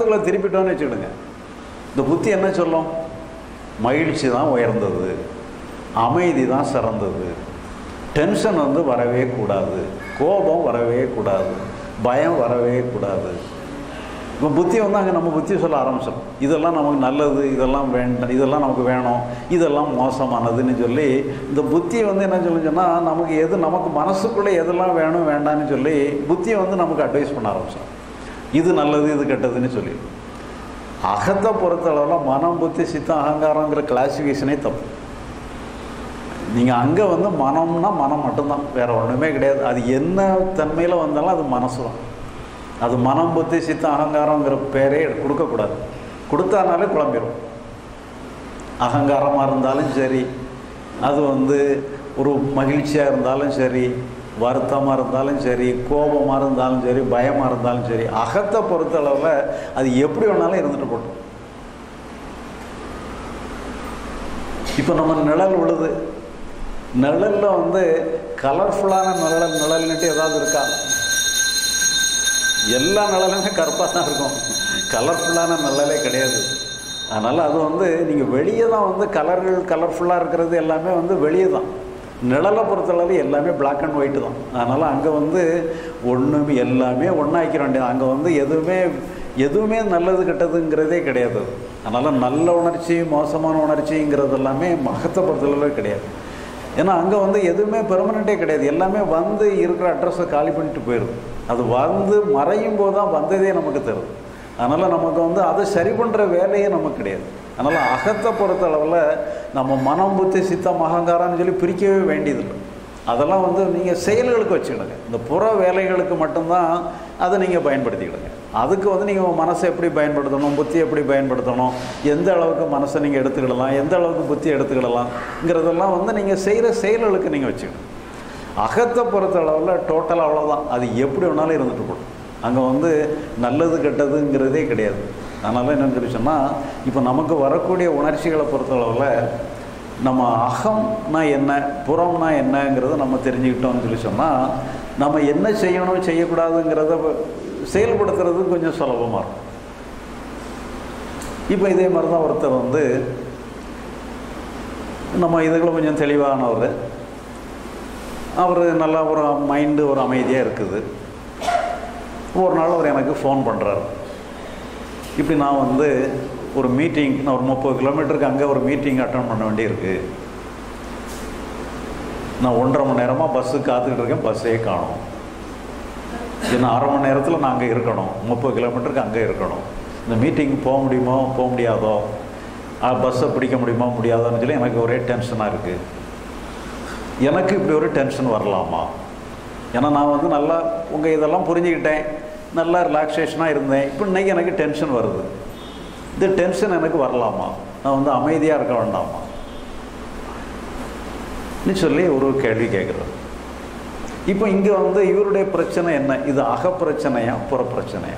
அகத்துக்குள்ளே திருப்பிட்டோன்னு வச்சுக்கிடுங்க இந்த புத்தி என்ன சொல்லும் மகிழ்ச்சி தான் உயர்ந்தது அமைதி தான் சிறந்தது டென்ஷன் வந்து வரவே கூடாது கோபம் வரவே கூடாது பயம் வரவே கூடாது இப்போ புத்தி வந்து அங்கே நம்ம புத்தி சொல்ல ஆரம்பிச்சிடும் இதெல்லாம் நமக்கு நல்லது இதெல்லாம் வேண்டாம் இதெல்லாம் நமக்கு வேணும் இதெல்லாம் மோசமானதுன்னு சொல்லி இந்த புத்தி வந்து என்ன சொல்லுச்சுன்னா நமக்கு எது நமக்கு மனசுக்குள்ளே எதெல்லாம் வேணும் வேண்டாம்னு சொல்லி புத்தியை வந்து நமக்கு அட்வைஸ் பண்ண ஆரம்பிச்சிடும் இது நல்லது இது கெட்டதுன்னு சொல்லி அகத்தை பொறுத்தளவில் மனம் புத்தி சித்தம் அகங்காரங்கிற கிளாசிஃபிகேஷனே தப்பு நீங்கள் அங்கே வந்து மனம்னா மனம் மட்டும்தான் வேறு ஒன்றுமே கிடையாது அது என்ன தன்மையில் வந்தாலும் அது மனசு தான் அது மனம் புத்தி சித்தம் அகங்காரங்கிற பேரே கொடுக்கக்கூடாது கொடுத்தானாலே குழம்பிடும் அகங்காரமாக இருந்தாலும் சரி அது வந்து ஒரு மகிழ்ச்சியாக இருந்தாலும் சரி வருத்தமாக இருந்தாலும் சரி கோபமாக இருந்தாலும் சரி பயமாக இருந்தாலும் சரி அகத்தை பொறுத்தளவில் அது எப்படி வேணாலும் இருந்துட்டு போட்டோம் இப்போ நம்ம நிழல் விழுது நிழலில் வந்து கலர்ஃபுல்லான நிழல் நிழல்னுட்டு ஏதாவது இருக்கா எல்லா நிழலுமே கருப்பாக தான் இருக்கும் கலர்ஃபுல்லான நிழலே கிடையாது அதனால் அது வந்து நீங்கள் வெளியே தான் வந்து கலர்கள் கலர்ஃபுல்லாக இருக்கிறது எல்லாமே வந்து வெளியே தான் நிழலை பொறுத்தளவு எல்லாமே பிளாக் அண்ட் ஒயிட்டு தான் அதனால் அங்கே வந்து ஒன்றுமே எல்லாமே ஒன்றாக்கிற வேண்டியது அங்கே வந்து எதுவுமே எதுவுமே நல்லது கெட்டதுங்கிறதே கிடையாது அது. அதனால் நல்ல உணர்ச்சி மோசமான உணர்ச்சிங்கிறது எல்லாமே மகத்தை பொறுத்தளவே கிடையாது ஏன்னா அங்கே வந்து எதுவுமே பெர்மனெண்ட்டே கிடையாது எல்லாமே வந்து இருக்கிற அட்ரஸை காலி பண்ணிட்டு போயிடுது அது வந்து மறையும் போது தான் வந்ததே நமக்கு தருது அதனால் நமக்கு வந்து அதை சரி பண்ணுற வேலையே நமக்கு கிடையாது அதனால் அகத்தை பொறுத்த அளவில் நம்ம மனம் புத்தி சித்தம் அகங்காரம்னு சொல்லி பிரிக்கவே வேண்டியதில்லை அதெல்லாம் வந்து நீங்கள் செயல்களுக்கு வச்சுக்கிடுங்க இந்த புற வேலைகளுக்கு மட்டும்தான் அதை நீங்கள் பயன்படுத்திக்கிடுங்க அதுக்கு வந்து நீங்கள் மனசை எப்படி பயன்படுத்தணும் புத்தி எப்படி பயன்படுத்தணும் எந்த அளவுக்கு மனசை நீங்கள் எடுத்துக்கிடலாம் எந்த அளவுக்கு புத்தி எடுத்துக்கிடலாம்ங்கிறதெல்லாம் வந்து நீங்கள் செய்கிற செயல்களுக்கு நீங்கள் வச்சுக்கணும் அகத்தை பொறுத்த அளவில் டோட்டல் அவ்வளோதான் அது எப்படி வேணாலும் இருந்துட்டு போடும் அங்கே வந்து நல்லது கெட்டதுங்கிறதே கிடையாது அதனால் என்னன்னு சொல்லி சொன்னால் இப்போ நமக்கு வரக்கூடிய உணர்ச்சிகளை பொறுத்தளவில் நம்ம அகம்னா என்ன புறம்னா என்னங்கிறத நம்ம தெரிஞ்சுக்கிட்டோம்னு சொல்லி சொன்னால் நம்ம என்ன செய்யணும் செய்யக்கூடாதுங்கிறத செயல்படுத்துறது கொஞ்சம் சுலபமாக இருக்கும் இப்போ இதே மாதிரி தான் ஒருத்தர் வந்து நம்ம இதுகளை கொஞ்சம் தெளிவானவர் அவர் நல்லா ஒரு மைண்டு ஒரு அமைதியாக இருக்குது ஒரு நாள் அவர் எனக்கு ஃபோன் பண்ணுறாரு இப்படி நான் வந்து ஒரு மீட்டிங் நான் ஒரு முப்பது கிலோமீட்டருக்கு அங்கே ஒரு மீட்டிங் அட்டன் பண்ண வேண்டியிருக்கு நான் ஒன்றரை மணி நேரமாக பஸ்ஸு காத்துக்கிட்டு இருக்கேன் பஸ்ஸே காணும் இன்னும் அரை மணி நேரத்தில் நான் அங்கே இருக்கணும் முப்பது கிலோமீட்டருக்கு அங்கே இருக்கணும் இந்த மீட்டிங் போக முடியுமோ போக முடியாதோ பஸ்ஸை பிடிக்க முடியுமா முடியாதோன்னு சொல்லி எனக்கு ஒரே டென்ஷனாக இருக்குது எனக்கு இப்படி ஒரு டென்ஷன் வரலாமா ஏன்னா நான் வந்து நல்லா உங்கள் இதெல்லாம் புரிஞ்சுக்கிட்டேன் நல்லா ரிலாக்ஸேஷனாக இருந்தேன் இப்போ இன்றைக்கி எனக்கு டென்ஷன் வருது இந்த டென்ஷன் எனக்கு வரலாமா நான் வந்து அமைதியாக இருக்க வேண்டாமா நீ சொல்லி ஒரு கேள்வி கேட்குறாரு இப்போ இங்கே வந்து இவருடைய பிரச்சனை என்ன இது அக பிரச்சனையா புற பிரச்சனையா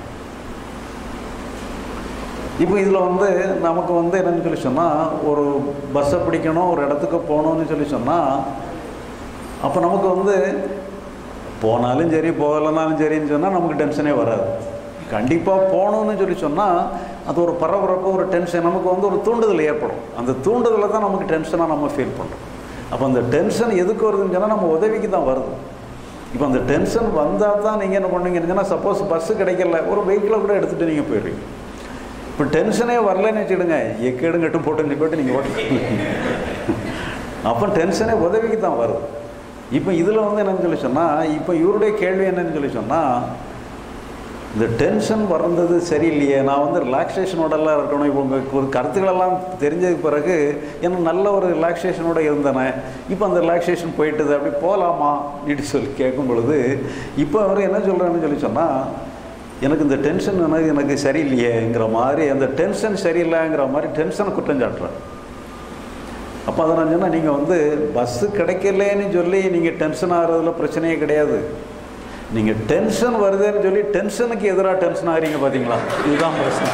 இப்போ இதில் வந்து நமக்கு வந்து என்னன்னு சொல்லி சொன்னால் ஒரு பஸ்ஸை பிடிக்கணும் ஒரு இடத்துக்கு போகணும்னு சொல்லி சொன்னால் அப்போ நமக்கு வந்து போனாலும் சரி போகலைனாலும் சரின்னு சொன்னால் நமக்கு டென்ஷனே வராது கண்டிப்பாக போகணும்னு சொல்லி சொன்னால் அது ஒரு பரபரப்பு ஒரு டென்ஷன் நமக்கு வந்து ஒரு தூண்டுதல் ஏற்படும் அந்த தூண்டுதலை தான் நமக்கு டென்ஷனாக நம்ம ஃபீல் பண்ணுறோம் அப்போ அந்த டென்ஷன் எதுக்கு வருதுன்னு சொன்னால் நம்ம உதவிக்கு தான் வருது இப்போ அந்த டென்ஷன் வந்தால் தான் நீங்கள் என்ன பண்ணுவீங்கன்னு சொன்னால் சப்போஸ் பஸ்ஸு கிடைக்கல ஒரு வெஹிக்கிளை கூட எடுத்துகிட்டு நீங்கள் போயிடுவீங்க இப்போ டென்ஷனே வரலன்னு வச்சுடுங்க எக்கேடு கட்டு போட்டு போட்டு நீங்கள் ஓட்டு அப்போ டென்ஷனே உதவிக்கு தான் வருது இப்போ இதில் வந்து என்னன்னு சொல்லி சொன்னால் இப்போ இவருடைய கேள்வி என்னன்னு சொல்லி சொன்னால் இந்த டென்ஷன் வர்றது சரியில்லையே நான் வந்து ரிலாக்ஸேஷனோடலாம் இருக்கணும் இப்போ உங்கள் கருத்துக்களெல்லாம் தெரிஞ்சதுக்கு பிறகு என்ன நல்ல ஒரு ரிலாக்ஸேஷனோட இருந்தேனே இப்போ அந்த ரிலாக்ஸேஷன் போயிட்டுது அப்படி போகலாமா அப்படின்னு சொல்லி கேட்கும் பொழுது இப்போ அவர் என்ன சொல்கிறான்னு சொல்லி சொன்னால் எனக்கு இந்த டென்ஷன் எனக்கு எனக்கு சரியில்லையேங்கிற மாதிரி அந்த டென்ஷன் சரியில்லைங்கிற மாதிரி டென்ஷனை குற்றம் சாட்டுறேன் அப்போ அதை நான் சொன்னால் நீங்கள் வந்து பஸ்ஸு கிடைக்கலன்னு சொல்லி நீங்கள் டென்ஷன் ஆகிறதுல பிரச்சனையே கிடையாது நீங்கள் டென்ஷன் வருதுன்னு சொல்லி டென்ஷனுக்கு எதிராக டென்ஷன் ஆகிறீங்க பார்த்தீங்களா இதுதான் பிரச்சனை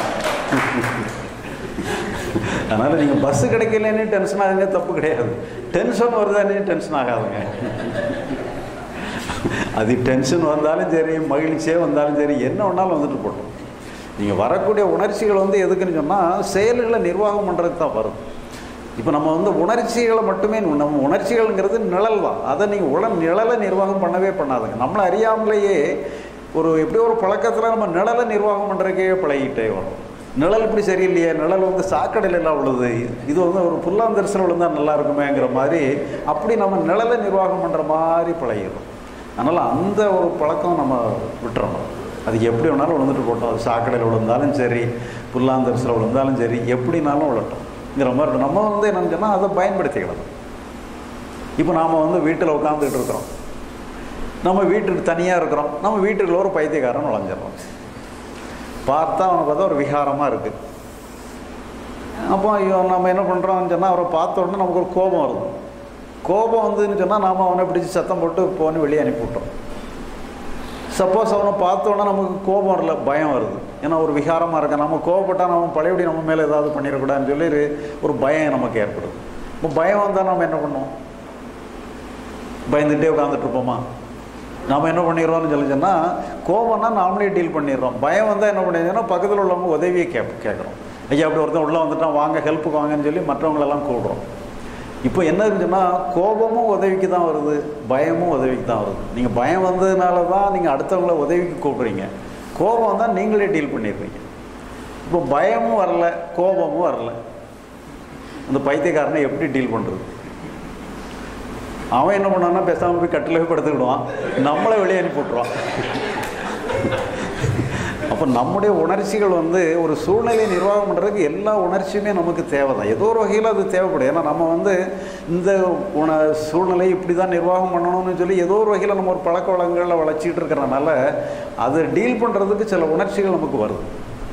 அதனால் நீங்கள் பஸ்ஸு கிடைக்கலன்னு டென்ஷன் ஆகுங்க தப்பு கிடையாது டென்ஷன் வருதானே டென்ஷன் ஆகாதுங்க அது டென்ஷன் வந்தாலும் சரி மகிழ்ச்சியே வந்தாலும் சரி என்ன வேணாலும் வந்துட்டு போட்டோம் நீங்கள் வரக்கூடிய உணர்ச்சிகள் வந்து எதுக்குன்னு சொன்னால் செயல்களை நிர்வாகம் பண்ணுறதுக்கு தான் வருது இப்போ நம்ம வந்து உணர்ச்சிகளை மட்டுமே நம்ம உணர்ச்சிகள்ங்கிறது நிழல் தான் அதை நீங்கள் உட நிழலை நிர்வாகம் பண்ணவே பண்ணாதுங்க நம்மளை அறியாமலேயே ஒரு எப்படியோ ஒரு பழக்கத்தில் நம்ம நிழலை நிர்வாகம் பண்ணுறதுக்கே பழகிட்டே வரும் நிழல் இப்படி சரியில்லையே நிழல் வந்து சாக்கடையில் எல்லாம் விழுது இது வந்து ஒரு புல்லாந்தரிசனம் விழுந்தால் நல்லா இருக்குமேங்கிற மாதிரி அப்படி நம்ம நிழலை நிர்வாகம் பண்ணுற மாதிரி பழகிடும் அதனால் அந்த ஒரு பழக்கம் நம்ம விட்டுறணும் அது எப்படி வேணாலும் விழுந்துட்டு போட்டோம் அது சாக்கடையில் விழுந்தாலும் சரி புல்லாந்தரிசில் விழுந்தாலும் சரி எப்படினாலும் விழட்டோம்ங்கிற மாதிரி நம்ம வந்து என்னன்னு சொன்னால் அதை பயன்படுத்திக்கலாம் இப்போ நாம் வந்து வீட்டில் உட்காந்துக்கிட்டு இருக்கிறோம் நம்ம வீட்டுக்கு தனியாக இருக்கிறோம் நம்ம வீட்டுக்குள்ள ஒரு பைத்தியக்காரன் நுழைஞ்சிடறோம் பார்த்தா அவனை பார்த்தா ஒரு விகாரமாக இருக்குது அப்போ ஐயோ நம்ம என்ன பண்ணுறோம்னு சொன்னால் அவரை பார்த்த உடனே நமக்கு ஒரு கோபம் வருது கோபம் வந்துன்னு சொன்னால் நாம் அவனை பிடிச்சி சத்தம் போட்டு போன்னு வெளியே அனுப்பிவிட்டோம் சப்போஸ் அவனை பார்த்த உடனே நமக்கு கோபம் வரல பயம் வருது ஏன்னா ஒரு விகாரமாக இருக்க நம்ம கோவப்பட்டால் நம்ம பழையபடி நம்ம மேலே ஏதாவது பண்ணிடக்கூடாதுன்னு சொல்லி ஒரு பயம் நமக்கு ஏற்படுது இப்போ பயம் வந்தால் நம்ம என்ன பண்ணுவோம் பயந்துகிட்டே உட்காந்துட்டு இருப்போமா நாம் என்ன பண்ணிடுறோம்னு சொல்லி சொன்னால் கோபம்னா நாமளே டீல் பண்ணிடுறோம் பயம் வந்தால் என்ன பண்ணிடுறோம்னா பக்கத்தில் உள்ளவங்க உதவியை கே கேட்குறோம் ஐயா அப்படி ஒருத்தன் உள்ளே வந்துட்டான் வாங்க ஹெல்ப்புக்கு வாங்கன்னு சொல்லி மற்றவங்களெல்லாம் கூப்பிடுறோம் இப்போ என்ன இருந்துச்சுன்னா கோபமும் உதவிக்கு தான் வருது பயமும் உதவிக்கு தான் வருது நீங்கள் பயம் வந்ததுனால தான் நீங்கள் அடுத்தவங்கள உதவிக்கு கூப்பிட்றீங்க கோபம் வந்தால் நீங்களே டீல் பண்ணிடுறீங்க இப்போ பயமும் வரல கோபமும் வரல அந்த பைத்தியக்காரனை எப்படி டீல் பண்ணுறது அவன் என்ன பண்ணான்னா பேசாமல் போய் கட்டிலே படுத்துக்கிடுவான் நம்மளை வெளியே அனுப்பி விட்ருவான் அப்போ நம்முடைய உணர்ச்சிகள் வந்து ஒரு சூழ்நிலை நிர்வாகம் பண்ணுறதுக்கு எல்லா உணர்ச்சியுமே நமக்கு தேவை தான் ஏதோ ஒரு வகையில் அது தேவைப்படும் ஏன்னா நம்ம வந்து இந்த உண சூழ்நிலை இப்படி தான் நிர்வாகம் பண்ணணும்னு சொல்லி ஏதோ ஒரு வகையில் நம்ம ஒரு பழக்க வழக்கங்களில் வளர்ச்சிட்டு இருக்கிறனால அதை டீல் பண்ணுறதுக்கு சில உணர்ச்சிகள் நமக்கு வருது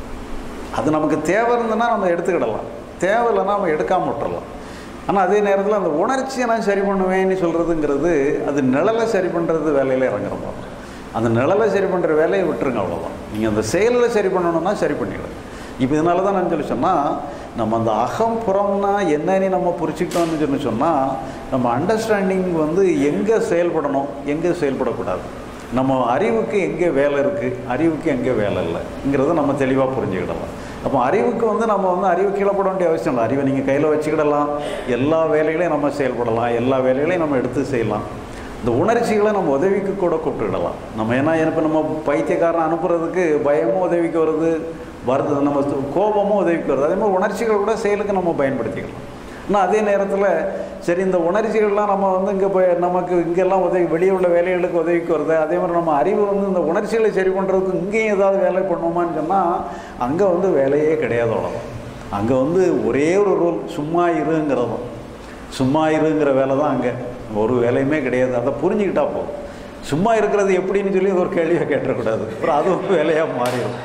அது நமக்கு தேவை இருந்ததுன்னா நம்ம எடுத்துக்கிடலாம் தேவை இல்லைன்னா நம்ம எடுக்காமல் விட்டுறலாம் ஆனால் அதே நேரத்தில் அந்த உணர்ச்சியை நான் சரி பண்ணுவேன்னு சொல்கிறதுங்கிறது அது நிழலை சரி பண்ணுறது வேலையில் இறங்குற மாதிரி அந்த நிழலை சரி பண்ணுற வேலையை விட்டுருங்க அவ்வளோதான் நீங்கள் அந்த செயலில் சரி பண்ணணும்னா சரி பண்ணிவிடுங்க இப்போ இதனால தான் நான் சொல்லி சொன்னால் நம்ம அந்த அகம் புறம்னா என்னன்னு நம்ம புரிச்சுக்கிட்டோம்னு சொல்லி சொன்னால் நம்ம அண்டர்ஸ்டாண்டிங் வந்து எங்கே செயல்படணும் எங்கே செயல்படக்கூடாது நம்ம அறிவுக்கு எங்கே வேலை இருக்குது அறிவுக்கு எங்கே வேலை இல்லைங்கிறத நம்ம தெளிவாக புரிஞ்சுக்கிடலாம் அப்போ அறிவுக்கு வந்து நம்ம வந்து அறிவு கீழே போட வேண்டிய அவசியம் இல்லை அறிவை நீங்கள் கையில் வச்சுக்கிடலாம் எல்லா வேலைகளையும் நம்ம செயல்படலாம் எல்லா வேலைகளையும் நம்ம எடுத்து செய்யலாம் இந்த உணர்ச்சிகளை நம்ம உதவிக்கு கூட கூப்பிட்டுக்கிடலாம் நம்ம ஏன்னா இப்போ நம்ம பைத்தியக்காரன் அனுப்புறதுக்கு பயமும் உதவிக்கு வருது வருது நம்ம கோபமும் உதவிக்கு வருது அதே மாதிரி உணர்ச்சிகள் கூட செயலுக்கு நம்ம பயன்படுத்திக்கலாம் ஆனால் அதே நேரத்தில் சரி இந்த உணர்ச்சிகள்லாம் நம்ம வந்து இங்கே போய் நமக்கு இங்கெல்லாம் உதவி வெளியே உள்ள வேலைகளுக்கு உதவிக்கு வருது அதே மாதிரி நம்ம அறிவு வந்து இந்த உணர்ச்சிகளை சரி பண்ணுறதுக்கு இங்கேயும் ஏதாவது வேலை பண்ணுவோமான்னு சொன்னால் அங்கே வந்து வேலையே கிடையாது அவ்வளோதான் அங்கே வந்து ஒரே ஒரு ரூல் சும்மா இருங்கிறது தான் சும்மா இருங்கிற வேலை தான் அங்கே ஒரு வேலையுமே கிடையாது அதை புரிஞ்சுக்கிட்டா போதும் சும்மா இருக்கிறது எப்படின்னு சொல்லி ஒரு கேள்வியை கேட்டக்கூடாது அப்புறம் அதுவும் வேலையாக மாறிடும்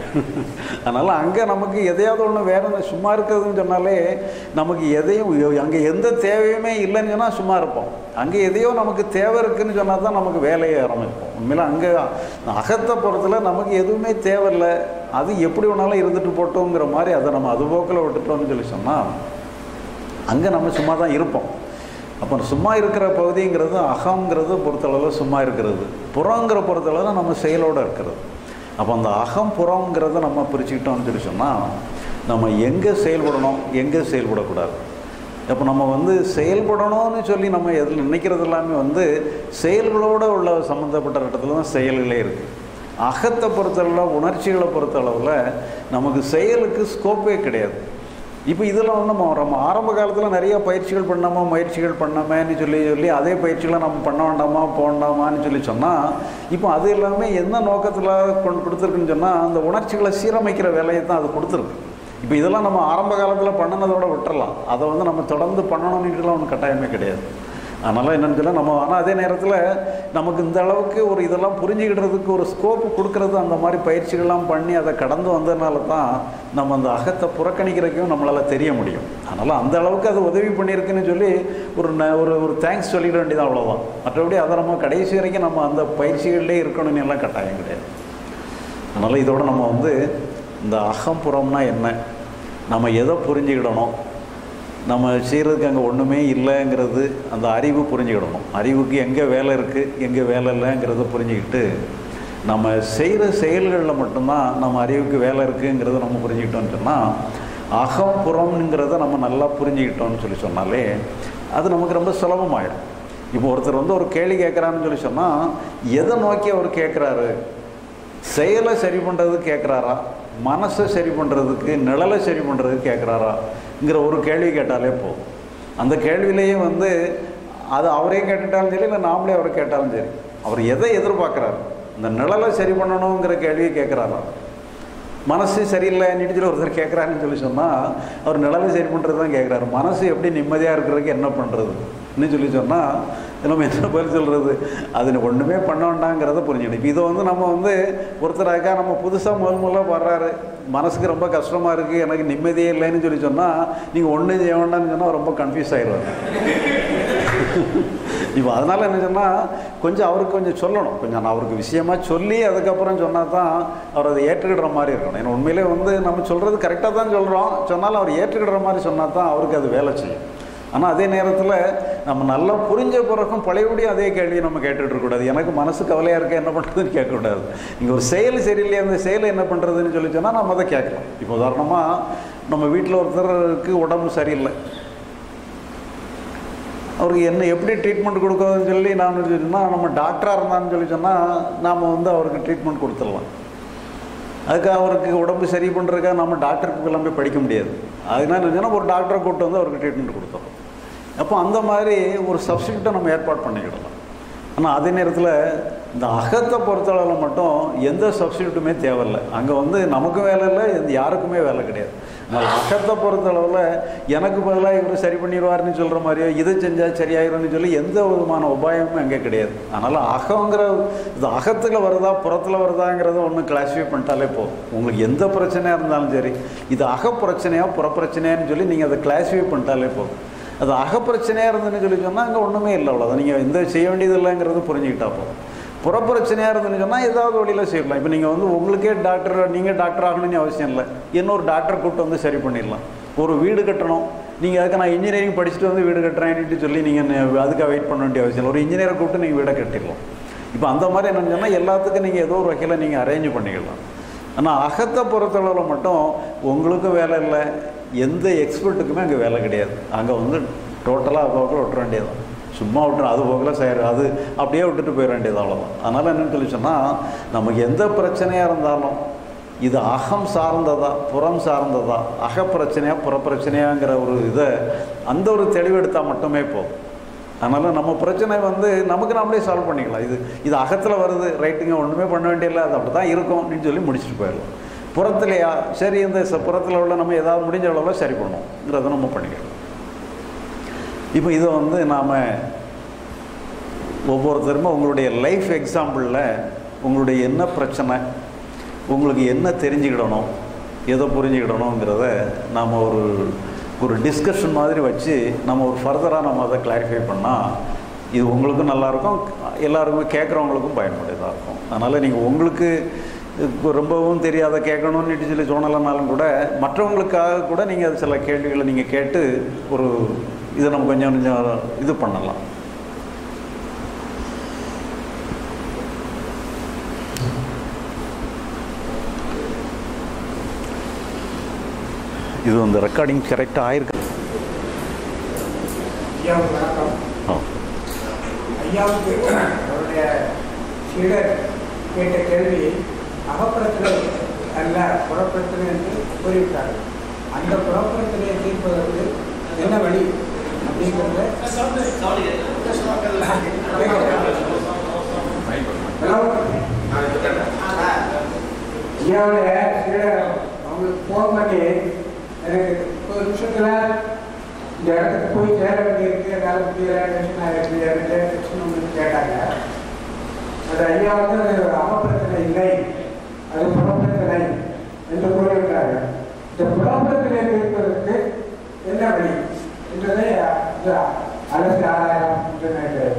அதனால் அங்கே நமக்கு எதையாவது ஒன்று வேறு சும்மா இருக்கிறதுன்னு சொன்னாலே நமக்கு எதையும் அங்கே எந்த தேவையுமே இல்லைன்னு சொன்னால் சும்மா இருப்போம் அங்கே எதையோ நமக்கு தேவை இருக்குதுன்னு சொன்னால் தான் நமக்கு வேலையை ஆரம்பிப்போம் உண்மையில் அங்கே அகத்தை பொறுத்தில் நமக்கு எதுவுமே தேவையில்லை அது எப்படி வேணாலும் இருந்துட்டு போட்டோங்கிற மாதிரி அதை நம்ம அது போக்கில் விட்டுட்டோம்னு சொல்லி சொன்னால் அங்கே நம்ம சும்மா தான் இருப்போம் அப்போ சும்மா இருக்கிற பகுதிங்கிறது அகங்கிறது பொறுத்தளவில் சும்மா இருக்கிறது புறங்கிற பொறுத்தளவில் நம்ம செயலோடு இருக்கிறது அப்போ அந்த அகம் புறங்கிறத நம்ம பிரிச்சுக்கிட்டோம்னு சொல்லி சொன்னால் நம்ம எங்கே செயல்படணும் எங்கே செயல்படக்கூடாது அப்போ நம்ம வந்து செயல்படணும்னு சொல்லி நம்ம எதில் நினைக்கிறது எல்லாமே வந்து செயல்களோடு உள்ள சம்மந்தப்பட்ட இடத்துல தான் செயல்களே இருக்குது அகத்தை பொறுத்தளவில் உணர்ச்சிகளை பொறுத்தளவில் நமக்கு செயலுக்கு ஸ்கோப்பே கிடையாது இப்போ இதெல்லாம் வந்து நம்ம நம்ம ஆரம்ப காலத்தில் நிறைய பயிற்சிகள் பண்ணாமா முயற்சிகள் பண்ணாமேன்னு சொல்லி சொல்லி அதே பயிற்சிகளை நம்ம பண்ண வேண்டாமா போண்டாமான்னு சொல்லி சொன்னால் இப்போ அது எல்லாமே என்ன நோக்கத்தில் கொண்டு கொடுத்துருக்குன்னு சொன்னால் அந்த உணர்ச்சிகளை சீரமைக்கிற வேலையை தான் அது கொடுத்துருக்கு இப்போ இதெல்லாம் நம்ம ஆரம்ப காலத்தில் பண்ணினதோட விட்டுறலாம் அதை வந்து நம்ம தொடர்ந்து பண்ணணும்னுட்டுலாம் ஒன்றும் கட்டாயமே கிடையாது அதனால் என்னென்னு சொல்ல நம்ம ஆனால் அதே நேரத்தில் நமக்கு இந்த அளவுக்கு ஒரு இதெல்லாம் புரிஞ்சுக்கிடுறதுக்கு ஒரு ஸ்கோப்பு கொடுக்கறது அந்த மாதிரி பயிற்சிகள்லாம் பண்ணி அதை கடந்து வந்ததுனால தான் நம்ம அந்த அகத்தை புறக்கணிக்கிறதுக்கும் நம்மளால் தெரிய முடியும் அதனால் அந்த அளவுக்கு அது உதவி பண்ணியிருக்குன்னு சொல்லி ஒரு ந ஒரு ஒரு தேங்க்ஸ் சொல்லிட வேண்டியது அவ்வளோதான் மற்றபடி அதை நம்ம கடைசி வரைக்கும் நம்ம அந்த பயிற்சிகள்லேயே இருக்கணும்னு எல்லாம் கட்டாயம் கிடையாது அதனால் இதோட நம்ம வந்து இந்த அகம்புறம்னா என்ன நம்ம எதை புரிஞ்சுக்கிடணும் நம்ம செய்கிறதுக்கு அங்கே ஒன்றுமே இல்லைங்கிறது அந்த அறிவு புரிஞ்சுக்கிடணும் அறிவுக்கு எங்கே வேலை இருக்குது எங்கே வேலை இல்லைங்கிறத புரிஞ்சுக்கிட்டு நம்ம செய்கிற செயல்களில் மட்டும்தான் நம்ம அறிவுக்கு வேலை இருக்குங்கிறத நம்ம புரிஞ்சுக்கிட்டோம்னு சொன்னால் அகம் புறம்ங்கிறத நம்ம நல்லா புரிஞ்சுக்கிட்டோம்னு சொல்லி சொன்னாலே அது நமக்கு ரொம்ப சுலபமாயிடும் இப்போ ஒருத்தர் வந்து ஒரு கேள்வி கேட்குறான்னு சொல்லி சொன்னால் எதை நோக்கி அவர் கேட்குறாரு செயலை சரி பண்ணுறதுக்கு கேட்குறாரா மனசை சரி பண்ணுறதுக்கு நிழலை சரி பண்ணுறதுக்கு கேட்குறாராங்கிற ஒரு கேள்வி கேட்டாலே போதும் அந்த கேள்வியிலேயே வந்து அது அவரே கேட்டுட்டாலும் சரி இல்லை நாமளே அவரை கேட்டாலும் சரி அவர் எதை எதிர்பார்க்குறாரு இந்த நிழலை சரி பண்ணணுங்கிற கேள்வியை கேட்குறாரா மனசு சரியில்லைன்னு சொல்லி ஒருத்தர் கேட்குறாருன்னு சொல்லி சொன்னால் அவர் நிழலை சரி பண்ணுறது தான் கேட்குறாரு மனசு எப்படி நிம்மதியாக இருக்கிறதுக்கு என்ன பண்ணுறதுன்னு சொல்லி சொன்னால் நம்ம என்ன பதில் சொல்கிறது அது ஒன்றுமே பண்ண வேண்டாங்கிறத புரிஞ்சுக்கணும் இப்போ இதை வந்து நம்ம வந்து ஒருத்தராக்கா நம்ம புதுசாக முதல் முதல்ல வர்றாரு மனசுக்கு ரொம்ப கஷ்டமாக இருக்குது எனக்கு நிம்மதியே இல்லைன்னு சொல்லி சொன்னால் நீங்கள் ஒன்றும் செய்ய வேண்டாம்னு சொன்னால் ரொம்ப கன்ஃபியூஸ் ஆயிடுவார் இப்போ அதனால் என்ன சொன்னால் கொஞ்சம் அவருக்கு கொஞ்சம் சொல்லணும் கொஞ்சம் நான் அவருக்கு விஷயமாக சொல்லி அதுக்கப்புறம் சொன்னால் தான் அவர் அதை ஏற்றுக்கிற மாதிரி இருக்கணும் ஏன்னா உண்மையிலே வந்து நம்ம சொல்கிறது கரெக்டாக தான் சொல்கிறோம் சொன்னாலும் அவர் ஏற்றுக்கிற மாதிரி சொன்னால் தான் அவருக்கு அது வேலை செய்யும் ஆனால் அதே நேரத்தில் நம்ம நல்லா புரிஞ்ச பிறகும் பழையபடியும் அதே கேள்வியை நம்ம கேட்டுட்டு இருக்கக்கூடாது எனக்கு மனசு கவலையாக இருக்க என்ன பண்ணுறதுன்னு கேட்கக்கூடாது நீங்கள் ஒரு செயல் சரியில்லையா அந்த செயலை என்ன பண்ணுறதுன்னு சொல்லி சொன்னால் நம்ம அதை கேட்கலாம் இப்போ உதாரணமாக நம்ம வீட்டில் ஒருத்தருக்கு உடம்பு சரியில்லை அவருக்கு என்ன எப்படி ட்ரீட்மெண்ட் கொடுக்குறதுன்னு சொல்லி நான் சொன்னால் நம்ம டாக்டராக இருந்தான்னு சொல்லி சொன்னால் நாம் வந்து அவருக்கு ட்ரீட்மெண்ட் கொடுத்துடலாம் அதுக்கு அவருக்கு உடம்பு சரி பண்ணுறதுக்காக நம்ம டாக்டருக்கு எல்லாம் போய் படிக்க முடியாது அதனால என்ன சொன்னால் ஒரு டாக்டரை கூப்பிட்டு வந்து அவருக்கு ட்ரீட்மெண்ட் கொடுத்துறோம் அப்போ அந்த மாதிரி ஒரு சப்ஸ்டியூட்டை நம்ம ஏற்பாடு பண்ணிக்கிடலாம் ஆனால் அதே நேரத்தில் இந்த அகத்தை பொறுத்தளவில் மட்டும் எந்த சப்ஸ்டியூட்டுமே தேவையில்லை அங்கே வந்து நமக்கும் வேலை இல்லை எந்த யாருக்குமே வேலை கிடையாது ஆனால் அகத்தை பொறுத்தளவில் எனக்கு பதிலாக இவர் சரி பண்ணிடுவார்னு சொல்கிற மாதிரியோ இதை செஞ்சால் சரியாயிரும்னு சொல்லி எந்த விதமான உபாயமும் அங்கே கிடையாது அதனால் அகங்கிற இது அகத்தில் வருதா புறத்தில் வருதாங்கிறத ஒன்று கிளாஸிஃபை பண்ணிட்டாலே போதும் உங்களுக்கு எந்த பிரச்சனையாக இருந்தாலும் சரி இது அக பிரச்சனையா புற பிரச்சனையான்னு சொல்லி நீங்கள் அதை கிளாஸிஃபை பண்ணிட்டாலே போதும் அது அகப்பிரச்சனையாக இருந்துன்னு சொல்லி சொன்னால் அங்கே ஒன்றுமே இல்லை அவ்வளோதான் நீங்கள் எந்த செய்ய வேண்டியது இல்லைங்கிறது புரிஞ்சுக்கிட்டா போதும் புறப்பிரச்சனையாக இருந்துன்னு சொன்னால் ஏதாவது வழியில் செய்யலாம் இப்போ நீங்கள் வந்து உங்களுக்கே டாக்டர் நீங்கள் டாக்டர் ஆகணும்னு அவசியம் இல்லை இன்னொரு டாக்டர் கூப்பிட்டு வந்து சரி பண்ணிடலாம் ஒரு வீடு கட்டணும் நீங்கள் அதுக்கு நான் இன்ஜினியரிங் படிச்சுட்டு வந்து வீடு கட்டுறேன்ட்டு சொல்லி நீங்கள் அதுக்காக வெயிட் பண்ண வேண்டிய அவசியம் இல்லை ஒரு இன்ஜினியரை கூப்பிட்டு நீங்கள் வீடை கட்டிடலாம் இப்போ அந்த மாதிரி என்னன்னு சொன்னால் எல்லாத்துக்கும் நீங்கள் ஏதோ ஒரு வகையில் நீங்கள் அரேஞ்ச் பண்ணிக்கலாம் ஆனால் அகத்தை பொறுத்தளவில் மட்டும் உங்களுக்கும் வேலை இல்லை எந்த எக்ஸ்பர்ட்டுக்குமே அங்கே வேலை கிடையாது அங்கே வந்து டோட்டலாக அது போக்கில் விட்டுற வேண்டியது சும்மா விட்டுரும் அது போக்கில் செய்கிற அது அப்படியே விட்டுட்டு போயிட வேண்டியது அவ்வளோதான் அதனால் என்னன்னு சொல்லி சொன்னால் நமக்கு எந்த பிரச்சனையாக இருந்தாலும் இது அகம் சார்ந்ததா புறம் சார்ந்ததா அக பிரச்சனையா புற பிரச்சனையாங்கிற ஒரு இதை அந்த ஒரு தெளிவெடுத்தால் மட்டுமே போதும் அதனால் நம்ம பிரச்சனை வந்து நமக்கு நம்மளே சால்வ் பண்ணிக்கலாம் இது இது அகத்தில் வருது ரைட்டுங்க ஒன்றுமே பண்ண வேண்டியதில்லை அது அப்படி தான் இருக்கும் அப்படின்னு சொல்லி முடிச்சுட்டு போயிடலாம் புறத்துலையா சரி இந்த ச- புறத்தில் உள்ள நம்ம ஏதாவது முடிஞ்ச அளவில் சரி பண்ணோங்கிறத நம்ம பண்ணிக்கலாம் இப்போ இதை வந்து நாம் ஒவ்வொருத்தருமே உங்களுடைய லைஃப் எக்ஸாம்பிளில் உங்களுடைய என்ன பிரச்சனை உங்களுக்கு என்ன தெரிஞ்சுக்கிடணும் எதை புரிஞ்சுக்கிடணுங்கிறத நாம் ஒரு ஒரு டிஸ்கஷன் மாதிரி வச்சு நம்ம ஒரு ஃபர்தராக நம்ம அதை கிளாரிஃபை பண்ணால் இது உங்களுக்கும் நல்லாயிருக்கும் எல்லாருக்குமே கேட்குறவங்களுக்கும் பயனுடையதாக இருக்கும் அதனால் நீங்கள் உங்களுக்கு இப்போ ரொம்பவும் தெரியாத கேட்கணும்னு சொல்லி தோணலைனாலும் கூட மற்றவங்களுக்காக கூட நீங்கள் அது சில கேள்விகளை நீங்கள் கேட்டு ஒரு இதை நம்ம கொஞ்சம் கொஞ்சம் இது பண்ணலாம் இது அந்த ரெக்கார்டிங் கரெக்டாக ஆயிருக்கு ஐயாவுக்கு வணக்கம் ஆ ஐயாவுக்கு அவருடைய சீடர் கேட்ட கேள்வி அகப்பிரச்சனை அல்ல புறப்பிரச்சனை என்று கூறிவிட்டார் அந்த புறப்பிரச்சனையை தீர்ப்பதற்கு என்ன வழி அப்படிங்கிறத ஐயாவுடைய சீடர் அவங்களுக்கு ஃபோன் பண்ணி எனக்கு ஒரு நிமிஷத்தில் இந்த இடத்துக்கு போய் சேர வேண்டியிருக்கு என்னால் முடியல டென்ஷன் ஆகிருக்கு எனக்கு டென்ஷன் ஒன்று கேட்டாங்க அது ஐயா வந்து அது அகப்பிரச்சனை இல்லை அது புறப்பிரச்சனை என்று கூறிவிட்டாங்க இந்த புறப்பிரச்சனை தீர்ப்பதற்கு என்ன வழி என்றதை இது அலசி ஆராயலாம் என்று நினைக்கிறேன்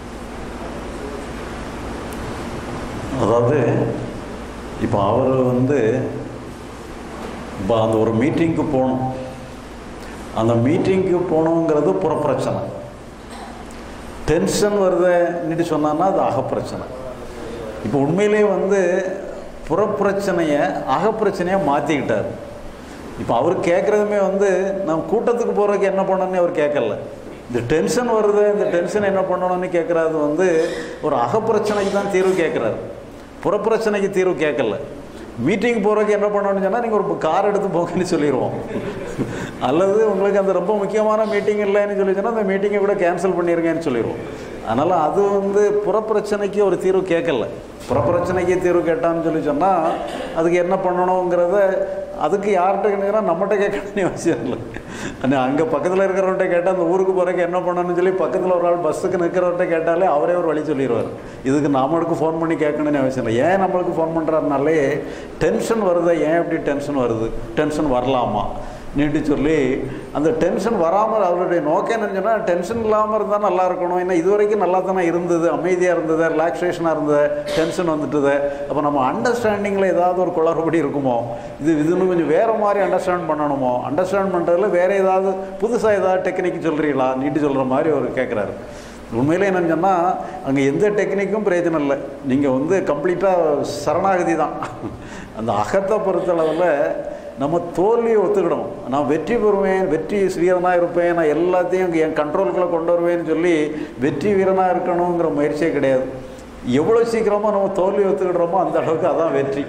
அதாவது இப்போ அவர் வந்து இப்போ அந்த ஒரு மீட்டிங்க்கு போகணும் அந்த மீட்டிங்க்கு போகணுங்கிறது புறப்பிரச்சனை டென்ஷன் வருதுன்னுட்டு சொன்னான்னா அது அகப்பிரச்சனை இப்போ உண்மையிலேயே வந்து புறப்பிரச்சனையை அகப்பிரச்சனையாக மாற்றிக்கிட்டார் இப்போ அவர் கேட்குறதுமே வந்து நான் கூட்டத்துக்கு போகிறதுக்கு என்ன பண்ணணும்னு அவர் கேட்கல இந்த டென்ஷன் வருது இந்த டென்ஷன் என்ன பண்ணணும்னு கேட்குறது வந்து ஒரு அகப்பிரச்சனைக்கு தான் தீர்வு கேட்குறாரு புறப்பிரச்சனைக்கு தீர்வு கேட்கல மீட்டிங் போகிறதுக்கு என்ன பண்ணணும்னு சொன்னால் நீங்கள் ஒரு கார் எடுத்து போங்கன்னு சொல்லிடுவோம் அல்லது உங்களுக்கு அந்த ரொம்ப முக்கியமான மீட்டிங் இல்லைன்னு சொல்லி சொன்னால் அந்த மீட்டிங்கை கூட கேன்சல் பண்ணிடுங்கன்னு சொல்லிடுவோம் அதனால் அது வந்து புறப்பிரச்சனைக்கு ஒரு தீர்வு கேட்கல புறப்பிரச்சனைக்கு தீர்வு கேட்டான்னு சொல்லி சொன்னால் அதுக்கு என்ன பண்ணணுங்கிறத அதுக்கு யார்கிட்ட கேட்குறா நம்மகிட்ட கேட்கணும்னு அவசியம் இல்லை ஆனால் அங்கே பக்கத்தில் இருக்கிறவர்கிட்ட கேட்டால் அந்த ஊருக்கு போகிறக்கு என்ன பண்ணணும்னு சொல்லி பக்கத்தில் ஒரு ஆள் பஸ்ஸுக்கு நிற்கிறவர்கிட்ட கேட்டாலே அவரே ஒரு வழி சொல்லிடுவார் இதுக்கு நம்மளுக்கு ஃபோன் பண்ணி கேட்கணும்னு அவசியம் இல்லை ஏன் நம்மளுக்கு ஃபோன் பண்ணுறாருனாலே டென்ஷன் வருதா ஏன் எப்படி டென்ஷன் வருது டென்ஷன் வரலாமா நீட்டு சொல்லி அந்த டென்ஷன் வராமல் அவருடைய நோக்கம் என்னன்னு சொன்னால் டென்ஷன் இல்லாமல் இருந்தால் நல்லா இருக்கணும் ஏன்னா இது வரைக்கும் நல்லா தானே இருந்தது அமைதியாக இருந்தது ரிலாக்ஸேஷனாக இருந்தது டென்ஷன் வந்துட்டுது அப்போ நம்ம அண்டர்ஸ்டாண்டிங்கில் ஏதாவது ஒரு குளறுபடி இருக்குமோ இது இது இன்னும் கொஞ்சம் வேறு மாதிரி அண்டர்ஸ்டாண்ட் பண்ணணுமோ அண்டர்ஸ்டாண்ட் பண்ணுறதுல வேறு ஏதாவது புதுசாக ஏதாவது டெக்னிக் சொல்கிறீங்களா நீட்டு சொல்கிற மாதிரி அவர் கேட்குறாரு உண்மையிலே என்னன்னு சொன்னால் அங்கே எந்த டெக்னிக்கும் பிரயோஜனம் இல்லை நீங்கள் வந்து கம்ப்ளீட்டாக சரணாகதி தான் அந்த அகத்தை பொறுத்தளவில் நம்ம தோல்வியை ஒத்துக்கிடணும் நான் வெற்றி பெறுவேன் வெற்றி வீரனாக இருப்பேன் நான் எல்லாத்தையும் என் கண்ட்ரோலுக்குள்ளே கொண்டு வருவேன்னு சொல்லி வெற்றி வீரனாக இருக்கணுங்கிற முயற்சியே கிடையாது எவ்வளோ சீக்கிரமாக நம்ம தோல்வி ஒத்துக்கிடுறோமோ அந்த அளவுக்கு அதான் வெற்றி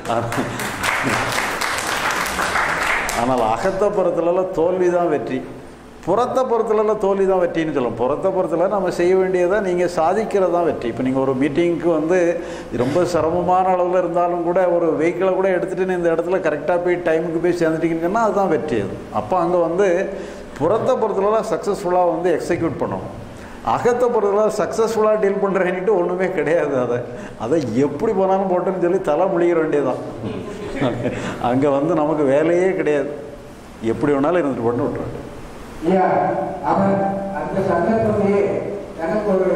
ஆனால் அகத்தை பொறுத்தளவில் தோல்வி தான் வெற்றி புறத்தை பொறுத்தளவில் தோல்வி தான் வெற்றின்னு சொல்லலாம் புறத்தை பொறுத்தளவு நம்ம செய்ய வேண்டியதை நீங்கள் சாதிக்கிறது தான் வெற்றி இப்போ நீங்கள் ஒரு மீட்டிங்க்கு வந்து ரொம்ப சிரமமான அளவில் இருந்தாலும் கூட ஒரு வெஹிக்கிளை கூட எடுத்துகிட்டு இந்த இடத்துல கரெக்டாக போய் டைமுக்கு போய் சேர்ந்துட்டீங்கன்னு சொன்னால் அதுதான் வெற்றி அது அப்போ அங்கே வந்து புறத்தை பொறுத்தளவில் சக்ஸஸ்ஃபுல்லாக வந்து எக்ஸிக்யூட் பண்ணணும் அகத்தை பொறுத்தளவு சக்ஸஸ்ஃபுல்லாக டீல் பண்ணுறேன்ட்டு ஒன்றுமே கிடையாது அதை அதை எப்படி போனாலும் போட்டுன்னு சொல்லி தலை முழிக்கிற வேண்டியதுதான் அங்கே வந்து நமக்கு வேலையே கிடையாது எப்படி வேணாலும் இருந்துட்டு பண்ணி விட்டுருவாங்க ஐயா அவர் அந்த சந்தர்ப்பத்திலே எனக்கு ஒரு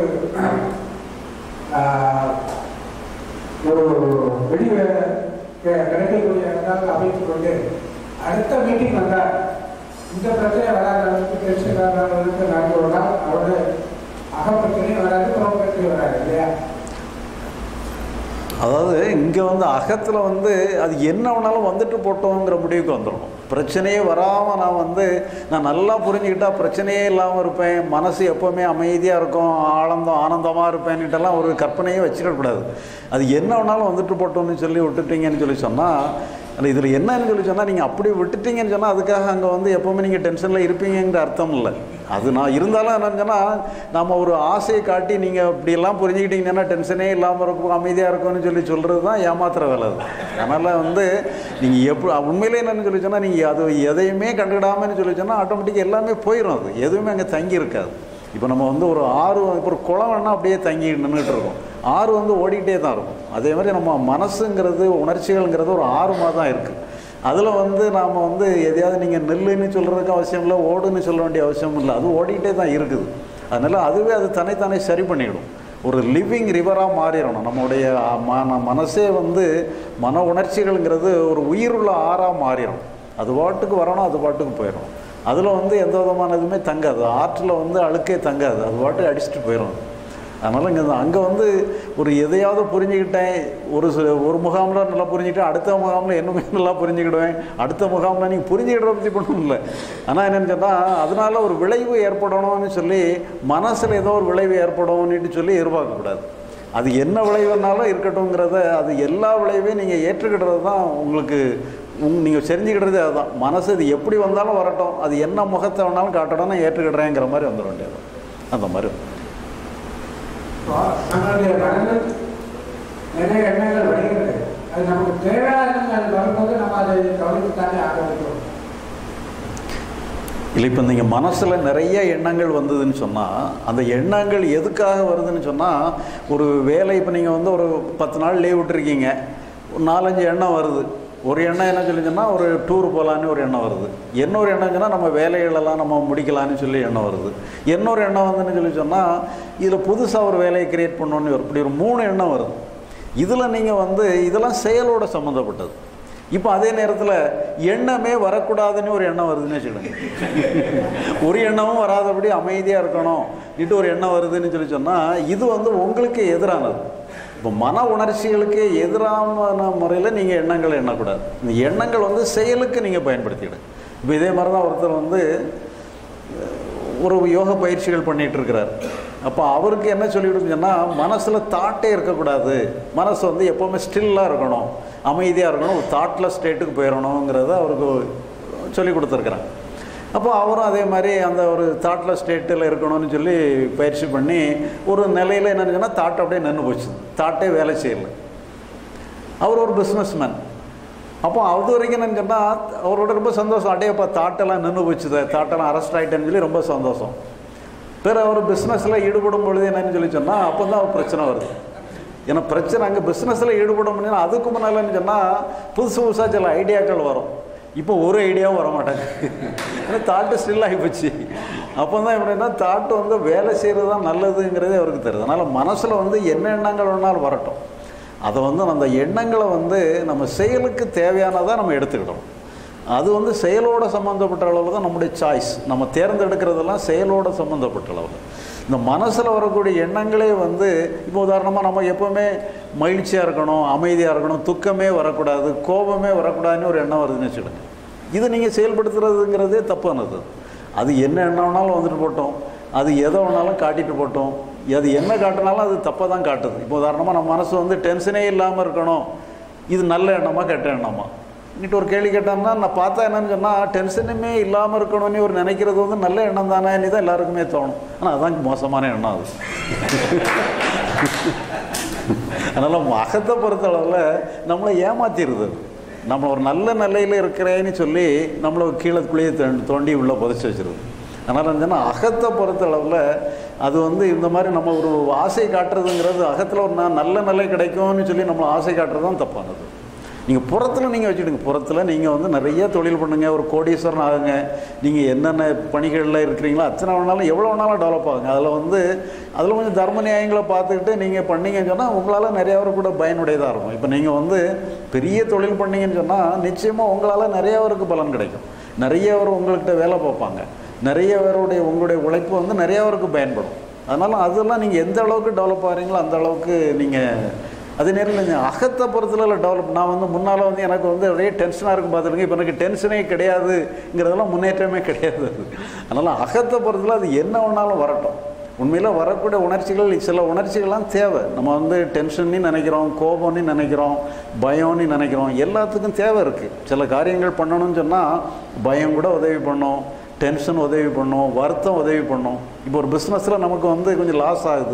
ஆஹ், ஒரு வெளி கிடைக்கக்கூடிய இடத்தாக அமைத்துக் கொண்டு அடுத்த மீட்டிங் வந்தார் இந்த பிரச்சனை வராத அளவுக்கு டென்ஷன் வராத அளவுக்கு நான் ஒரு அவரோட அகப்பிரச்சனையும் வராது புற பிரச்சனை வராது இல்லையா அதாவது இங்கே வந்து அகத்தில் வந்து அது என்ன வேணாலும் வந்துட்டு போட்டோங்கிற முடிவுக்கு வந்துடணும் பிரச்சனையே வராமல் நான் வந்து நான் நல்லா புரிஞ்சுக்கிட்டா பிரச்சனையே இல்லாமல் இருப்பேன் மனசு எப்போவுமே அமைதியாக இருக்கும் ஆனந்தம் ஆனந்தமாக இருப்பேன்னுட்டெல்லாம் ஒரு கற்பனையே வச்சுக்கக்கூடாது அது என்ன வேணாலும் வந்துட்டு போட்டோம்னு சொல்லி விட்டுட்டீங்கன்னு சொல்லி சொன்னால் அல்ல இதில் என்னன்னு சொல்லி சொன்னால் நீங்கள் அப்படி விட்டுட்டீங்கன்னு சொன்னால் அதுக்காக அங்கே வந்து எப்போவுமே நீங்கள் டென்ஷனில் இருப்பீங்கங்கிற அர்த்தம் இல்லை அது நான் இருந்தாலும் என்னன்னு சொன்னால் நம்ம ஒரு ஆசையை காட்டி நீங்கள் இப்படியெல்லாம் புரிஞ்சுக்கிட்டீங்கன்னா டென்ஷனே இல்லாமல் இருக்கும் அமைதியாக இருக்கும்னு சொல்லி சொல்கிறது தான் ஏமாத்துற வேலை அது அதனால் வந்து நீங்கள் எப்படி உண்மையிலே என்னன்னு சொல்லி சொன்னால் நீங்கள் அது எதையுமே கண்டுக்கிடாமன்னு சொல்லி சொன்னால் ஆட்டோமேட்டிக்காக எல்லாமே போயிடும் அது எதுவுமே அங்கே தங்கி இருக்காது இப்போ நம்ம வந்து ஒரு ஆறு இப்போ ஒரு குளம் வேணால் அப்படியே தங்கி நின்றுட்டு இருக்கோம் ஆறு வந்து ஓடிக்கிட்டே தான் இருக்கும் அதே மாதிரி நம்ம மனசுங்கிறது உணர்ச்சிகள்ங்கிறது ஒரு ஆறுமாக தான் இருக்குது அதில் வந்து நாம் வந்து எதையாவது நீங்கள் நெல்லுன்னு சொல்கிறதுக்கு அவசியம் இல்லை ஓடுன்னு சொல்ல வேண்டிய அவசியம் இல்லை அது ஓடிக்கிட்டே தான் இருக்குது அதனால் அதுவே அது தன்னைத்தானே சரி பண்ணிடும் ஒரு லிவிங் ரிவராக மாறிடணும் நம்முடைய மன மனசே வந்து மன உணர்ச்சிகள்ங்கிறது ஒரு உயிருள்ள ஆறாக மாறிடும் அது பாட்டுக்கு வரணும் அது பாட்டுக்கு போயிடும் அதில் வந்து எந்த விதமான இதுவுமே தங்காது ஆற்றில் வந்து அழுக்கே தங்காது அது பாட்டு அடிச்சுட்டு போயிடும் அதனால் இங்கே அங்கே வந்து ஒரு எதையாவது புரிஞ்சுக்கிட்டேன் ஒரு சில ஒரு முகாமில் நல்லா புரிஞ்சுக்கிட்டேன் அடுத்த முகாமில் இன்னுமே நல்லா புரிஞ்சுக்கிடுவேன் அடுத்த முகாமில் நீங்கள் புரிஞ்சுக்கிற பற்றி பண்ணணும் இல்லை ஆனால் என்னென்னு சொன்னால் அதனால் ஒரு விளைவு ஏற்படணும்னு சொல்லி மனசில் ஏதோ ஒரு விளைவு ஏற்படும்னுட்டு சொல்லி எதிர்பார்க்கக்கூடாது அது என்ன விளைவுனாலும் இருக்கட்டும்ங்கிறத அது எல்லா விளைவையும் நீங்கள் ஏற்றுக்கிடுறது தான் உங்களுக்கு உங் நீங்கள் தெரிஞ்சுக்கிட்டது அதுதான் மனசு இது எப்படி வந்தாலும் வரட்டும் அது என்ன முகத்தை வேணாலும் காட்டணும் நான் ஏற்றுக்கிடுறேங்கிற மாதிரி வந்துட வேண்டியது அந்த மாதிரி இப்போ நம்மளுடைய மனதில் நிறைய எண்ணங்கள் வருகிறது அது நமக்கு தேவையான எண்ணங்கள் வரும்போது நம்ம அதை கவனித்துத்தானே ஆக வேண்டும் இல்லை இப்போ நீங்கள் மனசில் நிறைய எண்ணங்கள் வந்ததுன்னு சொன்னால் அந்த எண்ணங்கள் எதுக்காக வருதுன்னு சொன்னால் ஒரு வேலை இப்போ நீங்கள் வந்து ஒரு பத்து நாள் லீவ் விட்டுருக்கீங்க ஒரு நாலஞ்சு எண்ணம் வருது ஒரு எண்ணம் என்ன சொல்லி சொன்னால் ஒரு டூர் போகலான்னு ஒரு எண்ணம் வருது இன்னொரு எண்ணம் சொன்னால் நம்ம வேலைகளெல்லாம் நம்ம முடிக்கலான்னு சொல்லி எண்ணம் வருது இன்னொரு எண்ணம் வந்துன்னு சொல்லி சொன்னால் இதில் புதுசாக ஒரு வேலையை கிரியேட் பண்ணணுன்னு ஒரு இப்படி ஒரு மூணு எண்ணம் வருது இதில் நீங்கள் வந்து இதெல்லாம் செயலோட சம்மந்தப்பட்டது இப்போ அதே நேரத்தில் எண்ணமே வரக்கூடாதுன்னு ஒரு எண்ணம் வருதுன்னு வச்சுக்கிடுங்க ஒரு எண்ணமும் வராதபடி அமைதியாக இருக்கணும் இட்டு ஒரு எண்ணம் வருதுன்னு சொல்லி சொன்னால் இது வந்து உங்களுக்கு எதிரானது இப்போ மன உணர்ச்சிகளுக்கு எதிரான முறையில் நீங்கள் எண்ணங்களை எண்ணக்கூடாது இந்த எண்ணங்கள் வந்து செயலுக்கு நீங்கள் பயன்படுத்திக்கிடு இப்போ இதே மாதிரி தான் ஒருத்தர் வந்து ஒரு யோக பயிற்சிகள் பண்ணிகிட்டு இருக்கிறார் அப்போ அவருக்கு என்ன சொல்லிவிடும் சொன்னால் மனசில் தாட்டே இருக்கக்கூடாது மனசு வந்து எப்போவுமே ஸ்டில்லாக இருக்கணும் அமைதியாக இருக்கணும் ஒரு தாட்லெஸ் ஸ்டேட்டுக்கு போயிடணுங்கிறத அவருக்கு சொல்லி கொடுத்துருக்குறாங்க அப்போ அவரும் அதே மாதிரி அந்த ஒரு தாட்லெஸ் ஸ்டேட்டில் இருக்கணும்னு சொல்லி பயிற்சி பண்ணி ஒரு நிலையில் என்னன்னு சொன்னால் தாட் அப்படியே நின்று போச்சு தாட்டே வேலை செய்யலை அவர் ஒரு பிஸ்னஸ்மேன் அப்போ அது வரைக்கும் என்னன்னு சொன்னால் அவரோட ரொம்ப சந்தோஷம் அடையப்பா தாட்டெல்லாம் நின்று போச்சுது தாட்டெல்லாம் அரெஸ்ட் ஆகிட்டேன்னு சொல்லி ரொம்ப சந்தோஷம் பிற அவர் பிஸ்னஸில் ஈடுபடும் பொழுது என்னன்னு சொல்லி சொன்னால் அப்போ தான் ஒரு பிரச்சனை வருது ஏன்னா பிரச்சனை அங்கே பிஸ்னஸில் ஈடுபட முடியும் அதுக்கு முன்னாலன்னு சொன்னால் புதுசு புதுசாக சில ஐடியாக்கள் வரும் இப்போ ஒரு ஐடியாவும் வர மாட்டாங்க ஏன்னா தாட்டு ஸ்டில் ஆகிப்போச்சு அப்போ தான் எப்படின்னா தாட்டு வந்து வேலை செய்கிறது தான் நல்லதுங்கிறதே அவருக்கு தெரியுது அதனால் மனசில் வந்து என்ன எண்ணங்கள் வேணாலும் வரட்டும் அதை வந்து அந்த எண்ணங்களை வந்து நம்ம செயலுக்கு தேவையானதாக நம்ம எடுத்துக்கிடணும் அது வந்து செயலோட சம்மந்தப்பட்ட அளவில் தான் நம்முடைய சாய்ஸ் நம்ம தேர்ந்தெடுக்கிறதெல்லாம் செயலோட சம்மந்தப்பட்ட அளவில் இந்த மனசில் வரக்கூடிய எண்ணங்களே வந்து இப்போ உதாரணமாக நம்ம எப்போவுமே மகிழ்ச்சியாக இருக்கணும் அமைதியாக இருக்கணும் துக்கமே வரக்கூடாது கோபமே வரக்கூடாதுன்னு ஒரு எண்ணம் வருதுன்னு வச்சுடுங்க இது நீங்கள் செயல்படுத்துறதுங்கிறதே தப்பானது அது என்ன எண்ணம் வேணாலும் வந்துட்டு போட்டோம் அது எதை வேணாலும் காட்டிட்டு போட்டோம் அது என்ன காட்டினாலும் அது தப்பாக தான் காட்டுது இப்போ உதாரணமாக நம்ம மனசு வந்து டென்ஷனே இல்லாமல் இருக்கணும் இது நல்ல எண்ணமா கெட்ட எண்ணமா இன்னிட்டு ஒரு கேள்வி கேட்டாங்கன்னா நான் பார்த்தா என்னன்னு சொன்னால் டென்ஷனுமே இல்லாமல் இருக்கணும்னு ஒரு நினைக்கிறது வந்து நல்ல எண்ணம் தானே தான் எல்லாருக்குமே தோணும் ஆனால் அதான் மோசமான எண்ணம் அது அதனால் அகத்தை பொறுத்த அளவில் நம்மளை ஏமாத்திடுது அது. நம்ம ஒரு நல்ல நிலையில் இருக்கிறேன்னு சொல்லி நம்மளை கீழே குழியை தோண்டி- தோண்டி உள்ளே புதைச்சி வச்சிருது அதனால் என்னன்னா அகத்தை பொறுத்த அளவில் அது வந்து இந்த மாதிரி நம்ம ஒரு ஆசை காட்டுறதுங்கிறது அகத்தில் ஒரு நான் நல்ல நிலை கிடைக்கும்னு சொல்லி நம்ம ஆசை காட்டுறது தான் தப்பானது நீங்கள் புறத்தில் நீங்கள் வச்சுடுங்க புறத்தில் நீங்கள் வந்து நிறைய தொழில் பண்ணுங்க ஒரு கோடீஸ்வரன் ஆகுங்க நீங்கள் என்னென்ன பணிகளில் இருக்கிறீங்களோ அத்தனை வேணாலும் எவ்வளோ வேணாலும் டெவலப் ஆகுங்க அதில் வந்து அதில் கொஞ்சம் தர்ம நியாயங்களை பார்த்துக்கிட்டு நீங்கள் பண்ணீங்கன்னு சொன்னால் உங்களால் நிறைய பேர் கூட பயனுடையதாக இருக்கும் இப்போ நீங்கள் வந்து பெரிய தொழில் பண்ணீங்கன்னு சொன்னால் நிச்சயமாக உங்களால் நிறைய பேருக்கு பலன் கிடைக்கும் நிறைய பேர் உங்கள்கிட்ட வேலை பார்ப்பாங்க நிறைய பேருடைய உங்களுடைய உழைப்பு வந்து நிறைய பேருக்கு பயன்படும் அதனால் அதெல்லாம் நீங்கள் எந்த அளவுக்கு டெவலப் ஆகிறீங்களோ அந்த அளவுக்கு நீங்கள் அதே நேரம் நீங்கள் அகத்தை பொறுத்தல டெவலப் நான் வந்து முன்னால் வந்து எனக்கு வந்து நிறைய டென்ஷனாக இருக்கும் பார்த்துருங்க இப்போ எனக்கு டென்ஷனே கிடையாதுங்கிறதெல்லாம் முன்னேற்றமே கிடையாது அது அதனால் அகத்தை பொறுத்தல அது என்ன வேணாலும் வரட்டும் உண்மையில் வரக்கூடிய உணர்ச்சிகள் சில உணர்ச்சிகள்லாம் தேவை நம்ம வந்து டென்ஷன்னு நினைக்கிறோம் கோபம்னு நினைக்கிறோம் பயம்னு நினைக்கிறோம் எல்லாத்துக்கும் தேவை இருக்குது சில காரியங்கள் பண்ணணும்னு சொன்னால் பயம் கூட உதவி பண்ணும் டென்ஷன் உதவி பண்ணும் வருத்தம் உதவி பண்ணும் இப்போ ஒரு பிஸ்னஸில் நமக்கு வந்து கொஞ்சம் லாஸ் ஆகுது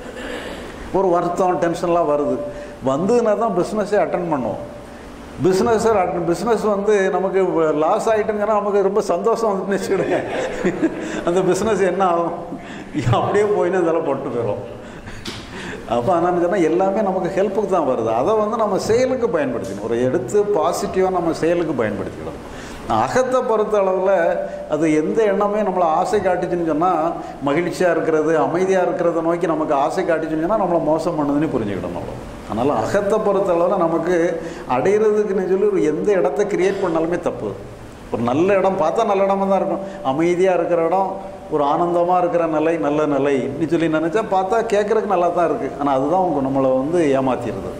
ஒரு வருத்தம் டென்ஷன்லாம் வருது வந்ததுன்னா தான் பிஸ்னஸே அட்டன் பண்ணுவோம் பிஸ்னஸ் பிஸ்னஸ் வந்து நமக்கு லாஸ் ஆகிட்டுங்கன்னா நமக்கு ரொம்ப சந்தோஷம் வந்துன்னு வச்சுக்கிடுங்க அந்த பிஸ்னஸ் என்ன ஆகும் அப்படியே போயின்னு இதெல்லாம் போட்டு போயிடும் அப்போ ஆனால் சொன்னால் எல்லாமே நமக்கு ஹெல்ப்புக்கு தான் வருது அதை வந்து நம்ம செயலுக்கு பயன்படுத்தணும் ஒரு எடுத்து பாசிட்டிவாக நம்ம செயலுக்கு பயன்படுத்திக்கணும் அகத்தை பொறுத்த அளவில் அது எந்த எண்ணமே நம்மளை ஆசை காட்டுச்சுன்னு சொன்னால் மகிழ்ச்சியாக இருக்கிறது அமைதியாக இருக்கிறத நோக்கி நமக்கு ஆசை காட்டுச்சுன்னு சொன்னால் நம்மளை மோசம் பண்ணுதுன்னு புரிஞ்சுக்கிடணும் அவ்வளோ அதனால் அகத்தை பொறுத்த அளவில் நமக்கு அடையிறதுக்குன்னு சொல்லி ஒரு எந்த இடத்த கிரியேட் பண்ணாலுமே தப்பு ஒரு நல்ல இடம் பார்த்தா நல்ல இடமா தான் இருக்கும் அமைதியாக இருக்கிற இடம் ஒரு ஆனந்தமாக இருக்கிற நிலை நல்ல நிலைன்னு சொல்லி நினச்சா பார்த்தா கேட்குறதுக்கு நல்லா தான் இருக்குது ஆனால் அதுதான் உங்க நம்மளை வந்து ஏமாத்திடுது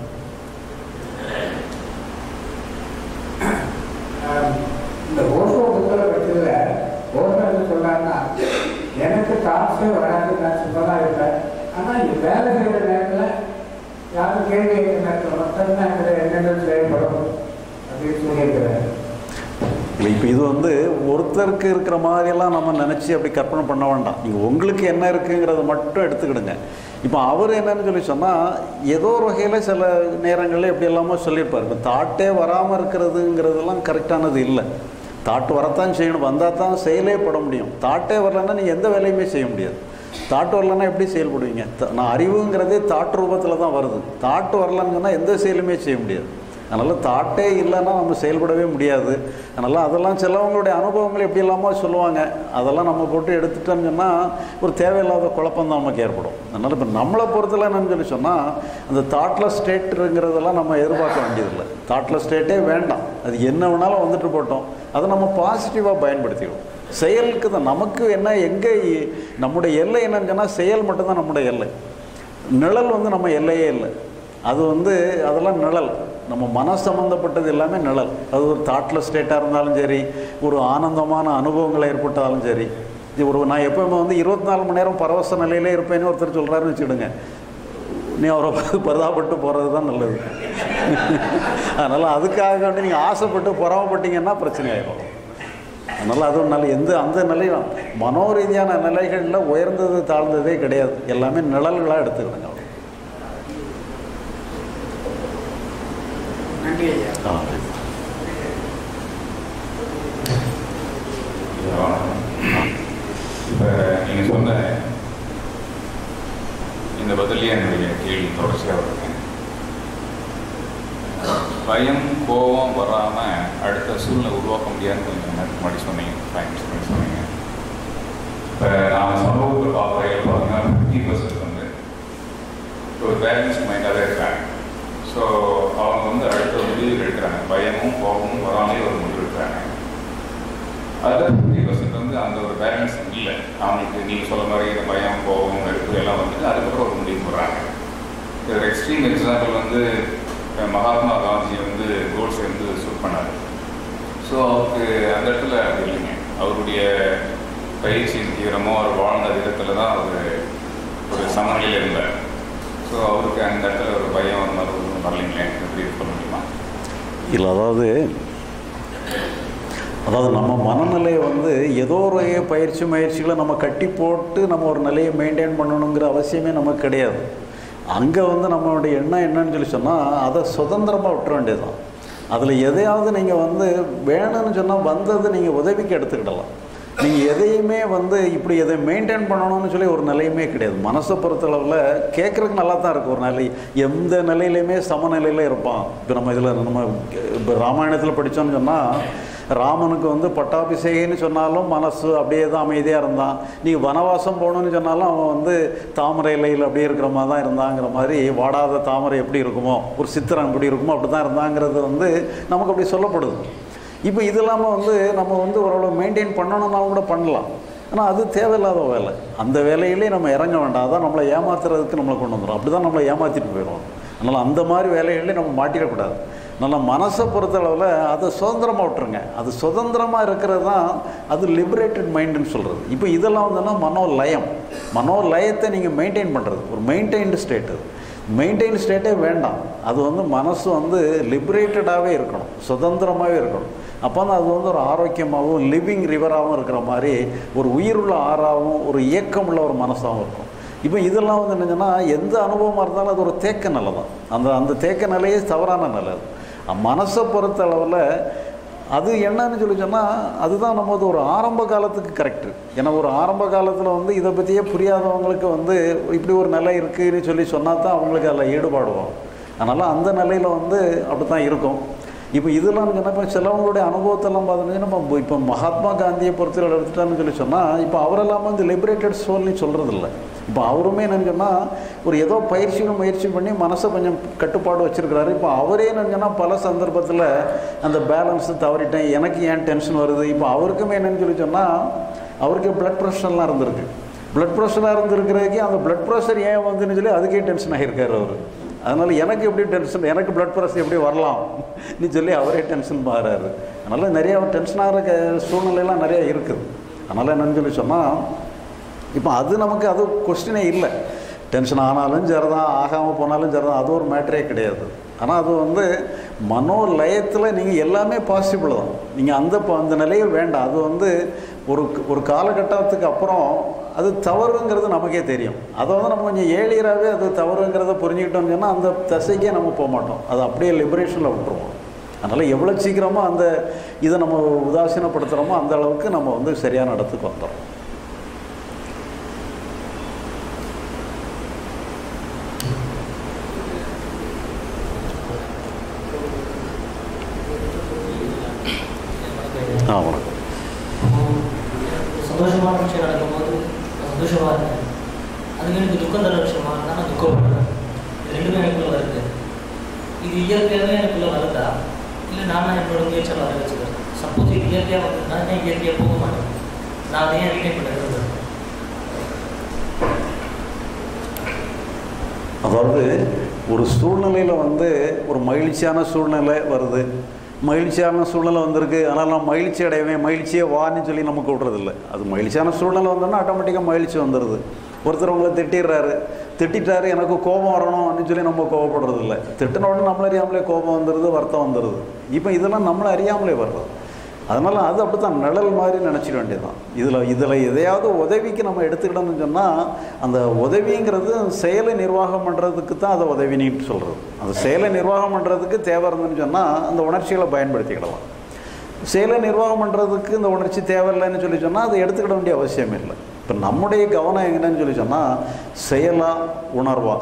ஆஹ் இந்த ஓஷோ புத்தகம் வச்சதுல ஓஷோ என்ன சொல்றாருன்னா எனக்கு காசே வராது நான் சுத்தமா இருப்பேன் ஆனா இந்த வேலை செய்யற நேரத்துல யாரும் கேள்வி கேட்கிற நேரத்தில் மட்டும்தான் என்னுடைய எண்ணங்கள் செயல்படும் அப்படின்னு சொல்லியிருக்கிறார் இல்லை இப்போ இது வந்து ஒருத்தருக்கு இருக்கிற மாதிரியெல்லாம் நம்ம நினச்சி அப்படி கற்பனை பண்ண வேண்டாம் நீங்கள் உங்களுக்கு என்ன இருக்குங்கிறத மட்டும் எடுத்துக்கிடுங்க இப்போ அவர் என்னன்னு சொல்லி சொன்னால் ஏதோ ஒரு வகையில் சில நேரங்களில் எப்படி எல்லாமோ சொல்லியிருப்பார் இப்போ தாட்டே வராமல் இருக்கிறதுங்கிறதெல்லாம் கரெக்டானது இல்லை தாட்டு வரத்தான் செய்யணும் வந்தால் தான் செயலே பட முடியும் தாட்டே வரலன்னா நீங்கள் எந்த வேலையுமே செய்ய முடியாது தாட்டு வரலன்னா எப்படி செயல்படுவீங்க த- நான் அறிவுங்கிறதே தாட்டு ரூபத்தில் தான் வருது தாட்டு வரலன்னு சொன்னால் எந்த செயலுமே செய்ய முடியாது அதனால் தாட்டே இல்லைன்னா நம்ம செயல்படவே முடியாது அதனால் அதெல்லாம் சிலவங்களுடைய அனுபவங்கள் எப்படி இல்லாமோ சொல்லுவாங்க அதெல்லாம் நம்ம போட்டு எடுத்துட்டோம்னு சொன்னால் ஒரு தேவையில்லாத குழப்பம் தான் நமக்கு ஏற்படும் அதனால் இப்போ நம்மளை பொறுத்தல என்னன்னு சொல்லி சொன்னால் அந்த தாட்லெஸ் ஸ்டேட்டுங்கிறதெல்லாம் நம்ம எதிர்பார்க்க வேண்டியதில்லை தாட்லெஸ் ஸ்டேட்டே வேண்டாம் அது என்ன வேணாலும் வந்துட்டு போட்டோம் அதை நம்ம பாசிட்டிவாக பயன்படுத்திடுவோம் செயலுக்கு தான் நமக்கு என்ன எங்கே நம்முடைய எல்லை என்னன்னு சொன்னால் செயல் மட்டும்தான் நம்முடைய எல்லை நிழல் வந்து நம்ம எல்லையே இல்லை அது வந்து அதெல்லாம் நிழல் நம்ம மன சம்மந்தப்பட்டது எல்லாமே நிழல் அது ஒரு தாட்லெஸ் ஸ்டேட்டாக இருந்தாலும் சரி ஒரு ஆனந்தமான அனுபவங்கள் ஏற்பட்டாலும் சரி இது ஒரு நான் எப்பவுமே வந்து இருபத்தி நாலு மணி நேரம் பரவச நிலையிலே இருப்பேன்னு ஒருத்தர் சொல்கிறாருன்னு வச்சுக்கிடுங்க நீ அவரை பரிதாபப்பட்டு போகிறது தான் நல்லது அதனால் அதுக்காக வேண்டி நீங்கள் ஆசைப்பட்டு பொறாமப்பட்டீங்கன்னா பிரச்சனை ஆயிடும் அதனால் அதுவும் நல்ல எந்த அந்த நிலையும் மனோரீதியான நிலைகளில் உயர்ந்தது தாழ்ந்ததே கிடையாது எல்லாமே நிழல்களாக எடுத்துக்கிடுங்க அவ்வளோ. நன்றி ஐயா ஆ இப்போ நீங்கள் சொன்ன இந்த பதிலே என்னுடைய கேள்வி தொடர்ச்சியாக வருது பயம் கோபம் வராமல் அடுத்த சூழ்நிலை உருவாக்க முடியாதுன்னு கொஞ்சம் நேரத்துக்கு முன்னாடி சொன்னீங்க பயன்ஸ் பண்ணி சொன்னீங்க இப்போ நான் சமூகத்தில் பார்க்குறேன் பார்த்தீங்கன்னா ஃபிஃப்டி பர்சன்ட் வந்து ஒரு பேலன்ஸ் மைண்டாகவே இருக்காங்க ஸோ அவங்க வந்து அடுத்த ஒரு முடிவு எடுக்கிறாங்க பயமும் கோபமும் வராமலே ஒரு முடிவு எடுக்கிறாங்க அதர் ஃபிஃப்டி பர்சன்ட் வந்து அந்த ஒரு பேலன்ஸ் இல்லை அவங்களுக்கு நீங்கள் சொல்ல மாதிரி இந்த பயம் கோபம் வெறுப்பு எல்லாம் வந்துட்டு அதுக்கப்புறம் ஒரு முடிவு போடுறாங்க ஒரு எக்ஸ்ட்ரீம் எக்ஸாம்பிள் வந்து அஹ், மகாத்மா காந்தி வந்து கோட்ஸை வந்து சூட் பண்ணார் ஸோ அவருக்கு அந்த இடத்துல அப்படி இல்லைங்க அவருடைய பயிற்சியின் தீவிரமோ அவர் வாழ்ந்த விதத்தில் தான் அவர் ஒரு சமநிலையில் இருந்தார் ஸோ அவருக்கு அந்த இடத்துல ஒரு பயம் அந்த மாதிரி ஒன்றும் வரலைங்களே எப்படி இது சொல்ல முடியுமா இல்லை அதாவது அதாவது நம்ம மனநிலையை வந்து ஏதோ ஒரு பயிற்சி முயற்சிகளை நம்ம கட்டி போட்டு நம்ம ஒரு நிலையை மெயின்டைன் பண்ணணுங்கிற அவசியமே நமக்கு கிடையாது அங்கே வந்து நம்மளுடைய எண்ணம் என்னன்னு சொல்லி சொன்னால் அதை சுதந்திரமாக விட்டுற வேண்டியதுதான் அதில் எதையாவது நீங்கள் வந்து வேணும்னு சொன்னால் வந்தது நீங்கள் உதவிக்கு எடுத்துக்கிடலாம் நீங்கள் எதையுமே வந்து இப்படி எதை மெயின்டைன் பண்ணணும்னு சொல்லி ஒரு நிலையுமே கிடையாது மனசை பொறுத்தளவில் கேட்குறதுக்கு நல்லா தான் இருக்கும் ஒரு நிலை எந்த நிலையிலையுமே சமநிலையில் இருப்பான் இப்போ நம்ம இதில் நம்ம இப்போ ராமாயணத்தில் படித்தோம்னு சொன்னால் ராமனுக்கு வந்து பட்டாபிஷேகம்னு சொன்னாலும் மனசு அப்படியே தான் அமைதியாக இருந்தான் நீங்கள் வனவாசம் போகணும்னு சொன்னாலும் அவன் வந்து தாமரை இலையில் அப்படியே இருக்கிற மாதிரி தான் இருந்தாங்கிற மாதிரி வாடாத தாமரை எப்படி இருக்குமோ ஒரு சித்திரம் எப்படி இருக்குமோ அப்படி தான் இருந்தாங்கிறது வந்து நமக்கு அப்படி சொல்லப்படுது இப்போ இது இல்லாமல் வந்து நம்ம வந்து ஓரளவு மெயின்டைன் பண்ணணும்னாலும் கூட பண்ணலாம் ஆனால் அது தேவையில்லாத வேலை அந்த வேலையிலே நம்ம இறங்க வேண்டாம் அதான் நம்மளை ஏமாத்துறதுக்கு நம்மளை கொண்டு வந்துடும் அப்படி தான் நம்மளை ஏமாற்றிட்டு போயிடுவோம் அதனால் அந்த மாதிரி வேலைகளிலே நம்ம மாட்டிடக்கூடாது நல்லா மனசை பொறுத்தளவில் அதை சுதந்திரமாக விட்டுருங்க அது சுதந்திரமாக இருக்கிறது தான் அது லிபரேட்டட் மைண்டுன்னு சொல்கிறது இப்போ இதெல்லாம் வந்துன்னா மனோலயம் மனோலயத்தை நீங்கள் மெயின்டைன் பண்ணுறது ஒரு மெயின்டைன்டு ஸ்டேட் அது மெயின்டைன் ஸ்டேட்டே வேண்டாம் அது வந்து மனசு வந்து லிபரேட்டடாகவே இருக்கணும் சுதந்திரமாகவே இருக்கணும் அப்போ தான் அது வந்து ஒரு ஆரோக்கியமாகவும் லிவிங் ரிவராகவும் இருக்கிற மாதிரி ஒரு உயிருள்ள ஆறாகவும் ஒரு இயக்கம் உள்ள ஒரு மனசாகவும் இருக்கும் இப்போ இதெல்லாம் வந்து என்னங்கன்னா எந்த அனுபவமாக இருந்தாலும் அது ஒரு தேக்க நிலை தான் அந்த அந்த தேக்க நிலையே தவறான நிலை அது அஹ் மனசை பொறுத்த அளவில் அது என்னன்னு சொல்லி சொன்னால் அதுதான் நம்ம வந்து ஒரு ஆரம்ப காலத்துக்கு கரெக்டு ஏன்னா ஒரு ஆரம்ப காலத்தில் வந்து இதை பற்றியே புரியாதவங்களுக்கு வந்து இப்படி ஒரு நிலை இருக்குன்னு சொல்லி சொன்னால் தான் அவங்களுக்கு அதில் ஈடுபாடு வரும் அதனால் அந்த நிலையில் வந்து அப்படி தான் இருக்கும் இப்போ இதெல்லாம் சொன்னால் இப்போ சிலவங்களுடைய அனுபவத்தெல்லாம் பார்த்தீங்கன்னா நம்ம இப்போ மகாத்மா காந்தியை பொறுத்தவரை எடுத்துட்டான்னு சொல்லி சொன்னால் இப்போ அவரெல்லாம் வந்து லிபரேட்டட் சோல்னு சொல்கிறதில்ல இப்போ அவருமே என்னன்னு சொன்னால் ஒரு ஏதோ பயிற்சியும் முயற்சி பண்ணி மனசை கொஞ்சம் கட்டுப்பாடு வச்சுருக்கிறாரு இப்போ அவரே என்னன்னு சொன்னால் பல சந்தர்ப்பத்தில் அந்த பேலன்ஸ் தவறிட்டேன் எனக்கு ஏன் டென்ஷன் வருது இப்போ அவருக்குமே என்னன்னு சொல்லி சொன்னால் அவருக்கு பிளட் ப்ரெஷர்லாம் இருந்திருக்கு பிளட் ப்ரெஷராக இருந்திருக்கிறதுக்கே அந்த பிளட் ப்ரெஷர் ஏன் வந்துன்னு சொல்லி அதுக்கே டென்ஷன் ஆகியிருக்காரு அவர் அதனால் எனக்கு எப்படி டென்ஷன் எனக்கு பிளட் ப்ரெஷர் எப்படி வரலாம் நீ சொல்லி அவரே டென்ஷன் மாறாரு அதனால் நிறைய டென்ஷன் ஆகிற க- சூழ்நிலையெல்லாம் நிறைய இருக்குது அதனால் என்னன்னு சொல்லி சொன்னால் இப்போ அது நமக்கு அது கொஸ்டினே இல்லை டென்ஷன் ஆனாலும் சரிதான் ஆகாமல் போனாலும் சரிதான் அது ஒரு மேட்டரே கிடையாது ஆனால் அது வந்து மனோலயத்தில் நீங்கள் எல்லாமே பாசிபிள் தான் நீங்கள் அந்த ப- அந்த நிலையில் வேண்டாம் அது வந்து ஒரு ஒரு காலகட்டத்துக்கு அப்புறம் அது தவறுங்கிறது நமக்கே தெரியும் அதை வந்து நம்ம கொஞ்சம் ஏழியராகவே அது தவறுங்கிறத புரிஞ்சுக்கிட்டோம்னு சொன்னால் அந்த தசைக்கே நம்ம போக மாட்டோம் அது அப்படியே லிபரேஷனில் விட்டுருவோம் அதனால் எவ்வளோ சீக்கிரமாக அந்த இதை நம்ம உதாசீனப்படுத்துகிறோமோ அந்த அளவுக்கு நம்ம வந்து சரியான இடத்துக்கு வந்துடும் ஆ வணக்கம் சந்தோஷமான விஷயம் நடக்கும்போது நான் சந்தோஷமா இருக்கேன் அதுக்கு எனக்கு துக்கம் தர விஷயமா இருந்தால் நான் துக்கப்படுறேன் இது ரெண்டுமே எனக்குள்ள வருது இது இயற்கையாகவே எனக்குள்ள வருதா இல்லை நானா என்னோட முயற்சியில் வர வச்சுக்கிறேன் சப்போஸ் இது இயற்கையாக வந்ததுன்னா ஏன் இயற்கையாக போக மாட்டேன் நான் அதை ஏன் ரீடைன் பண்ணுறது அதாவது ஒரு சூழ்நிலையில் வந்து ஒரு மகிழ்ச்சியான சூழ்நிலை வருது மகிழ்ச்சியான சூழ்நிலை வந்திருக்கு அதனால் நான் மகிழ்ச்சி அடைவேன் மகிழ்ச்சியே வான்னு சொல்லி நம்ம கூடுறதில்ல அது மகிழ்ச்சியான சூழ்நிலை வந்தோன்னா ஆட்டோமேட்டிக்காக மகிழ்ச்சி வந்துடுது ஒருத்தர் உங்களை திட்டிடுறாரு திட்டிட்டாரு எனக்கு கோபம் வரணும் அப்படின்னு சொல்லி நம்ம கோபப்படுறதில்ல திட்டின உடனே நம்மள அறியாமலே கோபம் வந்துடுது வருத்தம் வந்துடுது இப்போ இதெல்லாம் நம்மளை அறியாமலே வர்றது அதனால் அது அப்படி தான் நிழல் மாதிரி நினச்சிட வேண்டியதுதான் இதில் இதில் எதையாவது உதவிக்கு நம்ம எடுத்துக்கிட்டோம்னு சொன்னால் அந்த உதவிங்கிறது செயலை நிர்வாகம் பண்ணுறதுக்கு தான் அதை உதவின்னு சொல்கிறது அந்த செயலை நிர்வாகம் பண்ணுறதுக்கு தேவை இருந்துன்னு சொன்னால் அந்த உணர்ச்சிகளை பயன்படுத்திக்கிடலாம் செயலை நிர்வாகம் பண்ணுறதுக்கு இந்த உணர்ச்சி தேவையில்லைன்னு சொல்லி சொன்னால் அதை எடுத்துக்கிட வேண்டிய அவசியம் இல்லை இப்போ நம்முடைய கவனம் என்னன்னு சொல்லி சொன்னால் செயலா உணர்வா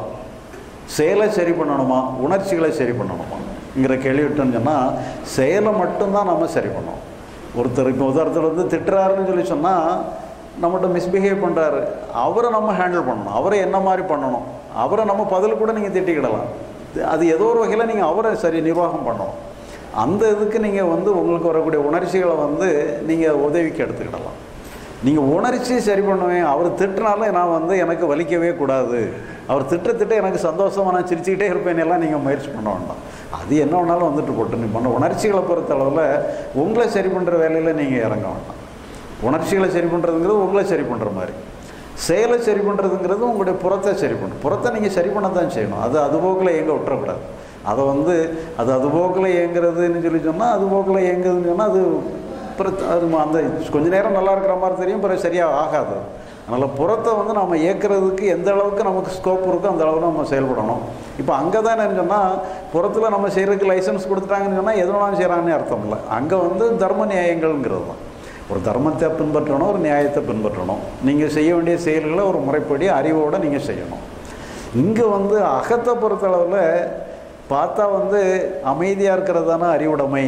செயலை சரி பண்ணணுமா உணர்ச்சிகளை சரி பண்ணணுமாங்கிற கேள்வி விட்டோன்னு சொன்னால் செயலை மட்டும்தான் நம்ம சரி பண்ணணும் ஒருத்தர் இப்போ உதாரணத்தில் வந்து திட்டுறாருன்னு சொல்லி சொன்னால் நம்மகிட்ட மிஸ்பிஹேவ் பண்ணுறாரு அவரை நம்ம ஹேண்டில் பண்ணணும் அவரை என்ன மாதிரி பண்ணணும் அவரை நம்ம பதில் கூட நீங்கள் திட்டிக்கிடலாம் அது ஏதோ ஒரு வகையில் நீங்கள் அவரை சரி நிர்வாகம் பண்ணணும் அந்த இதுக்கு நீங்கள் வந்து உங்களுக்கு வரக்கூடிய உணர்ச்சிகளை வந்து நீங்கள் உதவிக்கு எடுத்துக்கிடலாம் நீங்கள் உணர்ச்சி சரி பண்ணுவேன் அவர் திட்டினாலும் நான் வந்து எனக்கு வலிக்கவே கூடாது அவர் திட்ட திட்ட எனக்கு சந்தோஷமாக நான் சிரிச்சுக்கிட்டே இருப்பேன் எல்லாம் நீங்கள் முயற்சி பண்ண வேண்டாம் அது என்ன வேணாலும் வந்துட்டு போட்டு நீ பண்ண உணர்ச்சிகளை பொறுத்தளவில் உங்களை சரி பண்ணுற வேலையில் நீங்கள் இறங்க வேண்டாம் உணர்ச்சிகளை சரி பண்ணுறதுங்கிறது உங்களை சரி பண்ணுற மாதிரி செயலை சரி பண்ணுறதுங்கிறது உங்களுடைய புறத்தை சரி பண்ணும் புறத்தை நீங்கள் சரி பண்ண தான் செய்யணும் அது அதுபோக்கில் இயங்க விட்டுறக்கூடாது அதை வந்து அது அதுபோக்கில் இயங்குறதுன்னு சொல்லி சொன்னால் அதுபோக்கில் இயங்குதுன்னு சொன்னால் அது பிற- அது அந்த கொஞ்ச நேரம் நல்லா இருக்கிற மாதிரி தெரியும் பிறகு சரியாக ஆகாது அதனால் புறத்தை வந்து நம்ம இயக்கிறதுக்கு எந்த அளவுக்கு நமக்கு ஸ்கோப் இருக்கோ அந்த அளவுக்கு நம்ம செயல்படணும் இப்போ அங்கே தான் என்ன சொன்னால் புறத்தில் நம்ம செய்கிறதுக்கு லைசன்ஸ் கொடுத்துட்டாங்கன்னு சொன்னால் எது வேணாலும் செய்கிறாங்கன்னு அர்த்தம் இல்லை அங்கே வந்து தர்ம நியாயங்கள்ங்கிறது தான் ஒரு தர்மத்தை பின்பற்றணும் ஒரு நியாயத்தை பின்பற்றணும் நீங்கள் செய்ய வேண்டிய செயல்களை ஒரு முறைப்படி அறிவோடு நீங்கள் செய்யணும் இங்கே வந்து அகத்தை பொறுத்தளவில் பார்த்தா வந்து அமைதியாக இருக்கிறதான அறிவுடைமை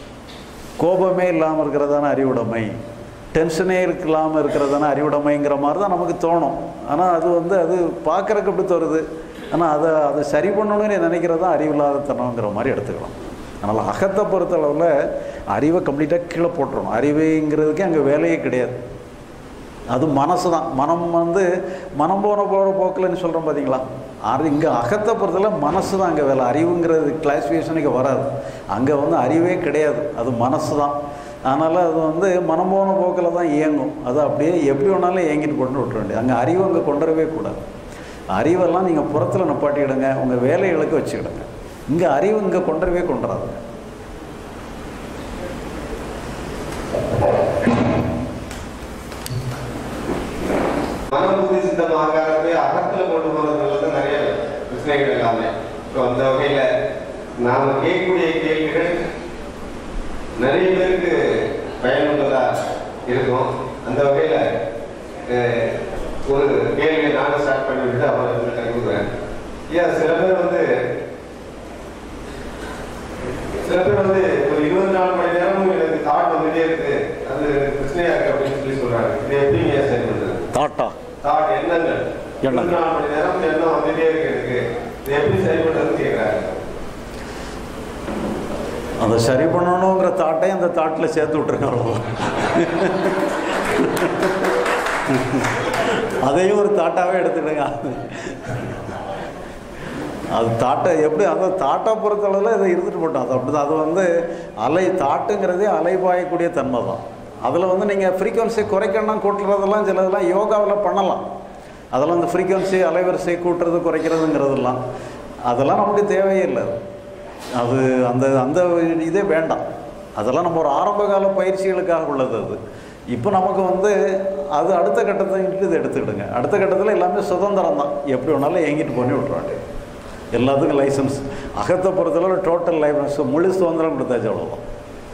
கோபமே இல்லாமல் இருக்கிறதான அறிவுடைமை டென்ஷனே இல்லாமல் இருக்கிறதான அறிவுடைமைங்கிற மாதிரி தான் நமக்கு தோணும் ஆனால் அது வந்து அது பார்க்குறக்கு அப்படி தருது ஆனால் அதை அதை சரி பண்ணணும்னு நினைக்கிறது தான் அறிவில்லாதத்தனங்கிற மாதிரி எடுத்துக்கலாம் அதனால் அகத்தை பொறுத்தளவில் அறிவை கம்ப்ளீட்டாக கீழே போட்டுறணும் அறிவுங்கிறதுக்கு அங்கே வேலையே கிடையாது அது மனசு தான் மனம் வந்து மனம் போன போகிற போக்கில்னு சொல்கிறோம் பார்த்தீங்களா அது இங்கே அகத்தை பொறுத்தல மனசு தான் அங்கே வேலை அறிவுங்கிறது கிளாஸிஃபிகேஷனுக்கு வராது அங்கே வந்து அறிவே கிடையாது அது மனசு தான் அதனால் அது வந்து மனம் போன போக்கில் தான் இயங்கும் அது அப்படியே எப்படி வேணாலும் இயங்கிட்டு கொண்டு விட்டுற வேண்டியது அங்கே அறிவு அங்கே கொண்டு வரவே கூடாது அறிவெல்லாம் நீங்கள் புறத்தில் நிப்பாட்டிக்கிடுங்க உங்கள் வேலைகளுக்கு வச்சுக்கிடுங்க இங்கே அறிவு இங்கே கொண்டுறவே கொண்டுறாதுங்க மனபுத்தி சித்தம் ஆகாரத்தை அகத்துல கொண்டு போறதுல நிறைய பிரச்சனைகள் எல்லாமே இப்போ அந்த வகையில நாம கேட்கக்கூடிய கேள்விகள் நிறைய பேருக்கு பயனுள்ளதா இருக்கும் அந்த வகையில அஹ், ஒரு கேள்வியை நானும் ஸ்டார்ட் பண்ணி விட்டு அப்புறம் இதில் கருதுவேன் ஏன் சில பேர் வந்து சில பேர் வந்து ஒரு இருபத்தி நாலு மணி நேரமும் எனக்கு தாட் வந்துட்டே இருக்கு அது பிரச்சனையா இருக்கு அப்படின்னு சொல்லி சொல்றாங்க இது எப்படி ஏன் சரி பண்றது தாட்டா தாட் எண்ணங்கள் எண்ணங்கள். இருபத்தி நாலு மணி நேரம் எண்ணம் வந்துட்டே இருக்கு எனக்கு இது எப்படி சரி பண்றதுன்னு கேட்கறாங்க அதை சரி பண்ணணுங்கிற தாட்டை அந்த தாட்டில் சேர்த்து விட்டுருங்க அவ்வளவுதான். அதையும் ஒரு தாட்டாகவே எடுத்துக்கிடுங்க அது தாட்டை எப்படி அந்த தாட்டை பொறுத்தளவில் இதை இருந்துட்டு போட்டோம் அது அப்படி அது வந்து அலை தாட்டுங்கிறதே அலைபாயக்கூடிய தன்மை தான் அதில் வந்து நீங்கள் ஃப்ரீக்குவன்சி குறைக்கணும் கூட்டுறதெல்லாம் சிலதெல்லாம் யோகாவில் பண்ணலாம் அதெல்லாம் இந்த ஃப்ரீக்குவன்சி அலைவரிசை கூட்டுறது குறைக்கிறதுங்கிறதெல்லாம் அதெல்லாம் நமக்கு தேவையே இல்லை அது அந்த அந்த இதே வேண்டாம் அதெல்லாம் நம்ம ஒரு ஆரம்ப கால பயிற்சிகளுக்காக உள்ளது அது இப்போ நமக்கு வந்து அது அடுத்த கட்டத்துக்கு இது எடுத்துக்கிடுங்க அடுத்த கட்டத்தில் எல்லாமே சுதந்திரம் தான் எப்படி வேணாலும் எங்கிட்டு பண்ணி விட்ருவாங்க எல்லாத்துக்கும் லைசன்ஸ் அகத்தை பொறுத்தளவு டோட்டல் லைசன்ஸ் முழு சுதந்திரம் கொடுத்தாச்சு அவ்வளோதான்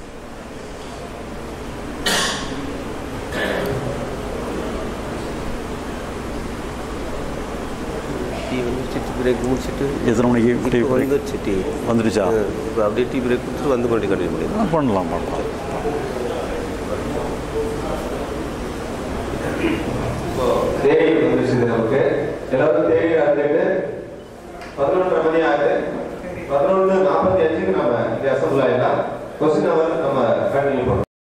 டீ வந்துருச்சு பிரேக் முடிச்சுட்டு எத்தனை மணிக்கு டீ break? வந்துருச்சு டீ வந்துருச்சா இப்போ அப்படியே டீ பிரேக் கொடுத்துட்டு வந்து மறுபடியும் கண்டினியூ பண்ணிடலாம் ஆ, பண்ணலாம் பண்ணலாம் இப்போ தேடி வந்துருச்சு நமக்கு எல்லாரும் தேடி வந்துட்டு பதினொன்றரை மணி ஆகுது பதினொன்று நாற்பத்தி அஞ்சுக்கு நம்ம இந்த அசம்பிள் ஆயிடலாம் கொஸ்டின் அவர் நம்ம கண்டினியூ பண்ணுவோம்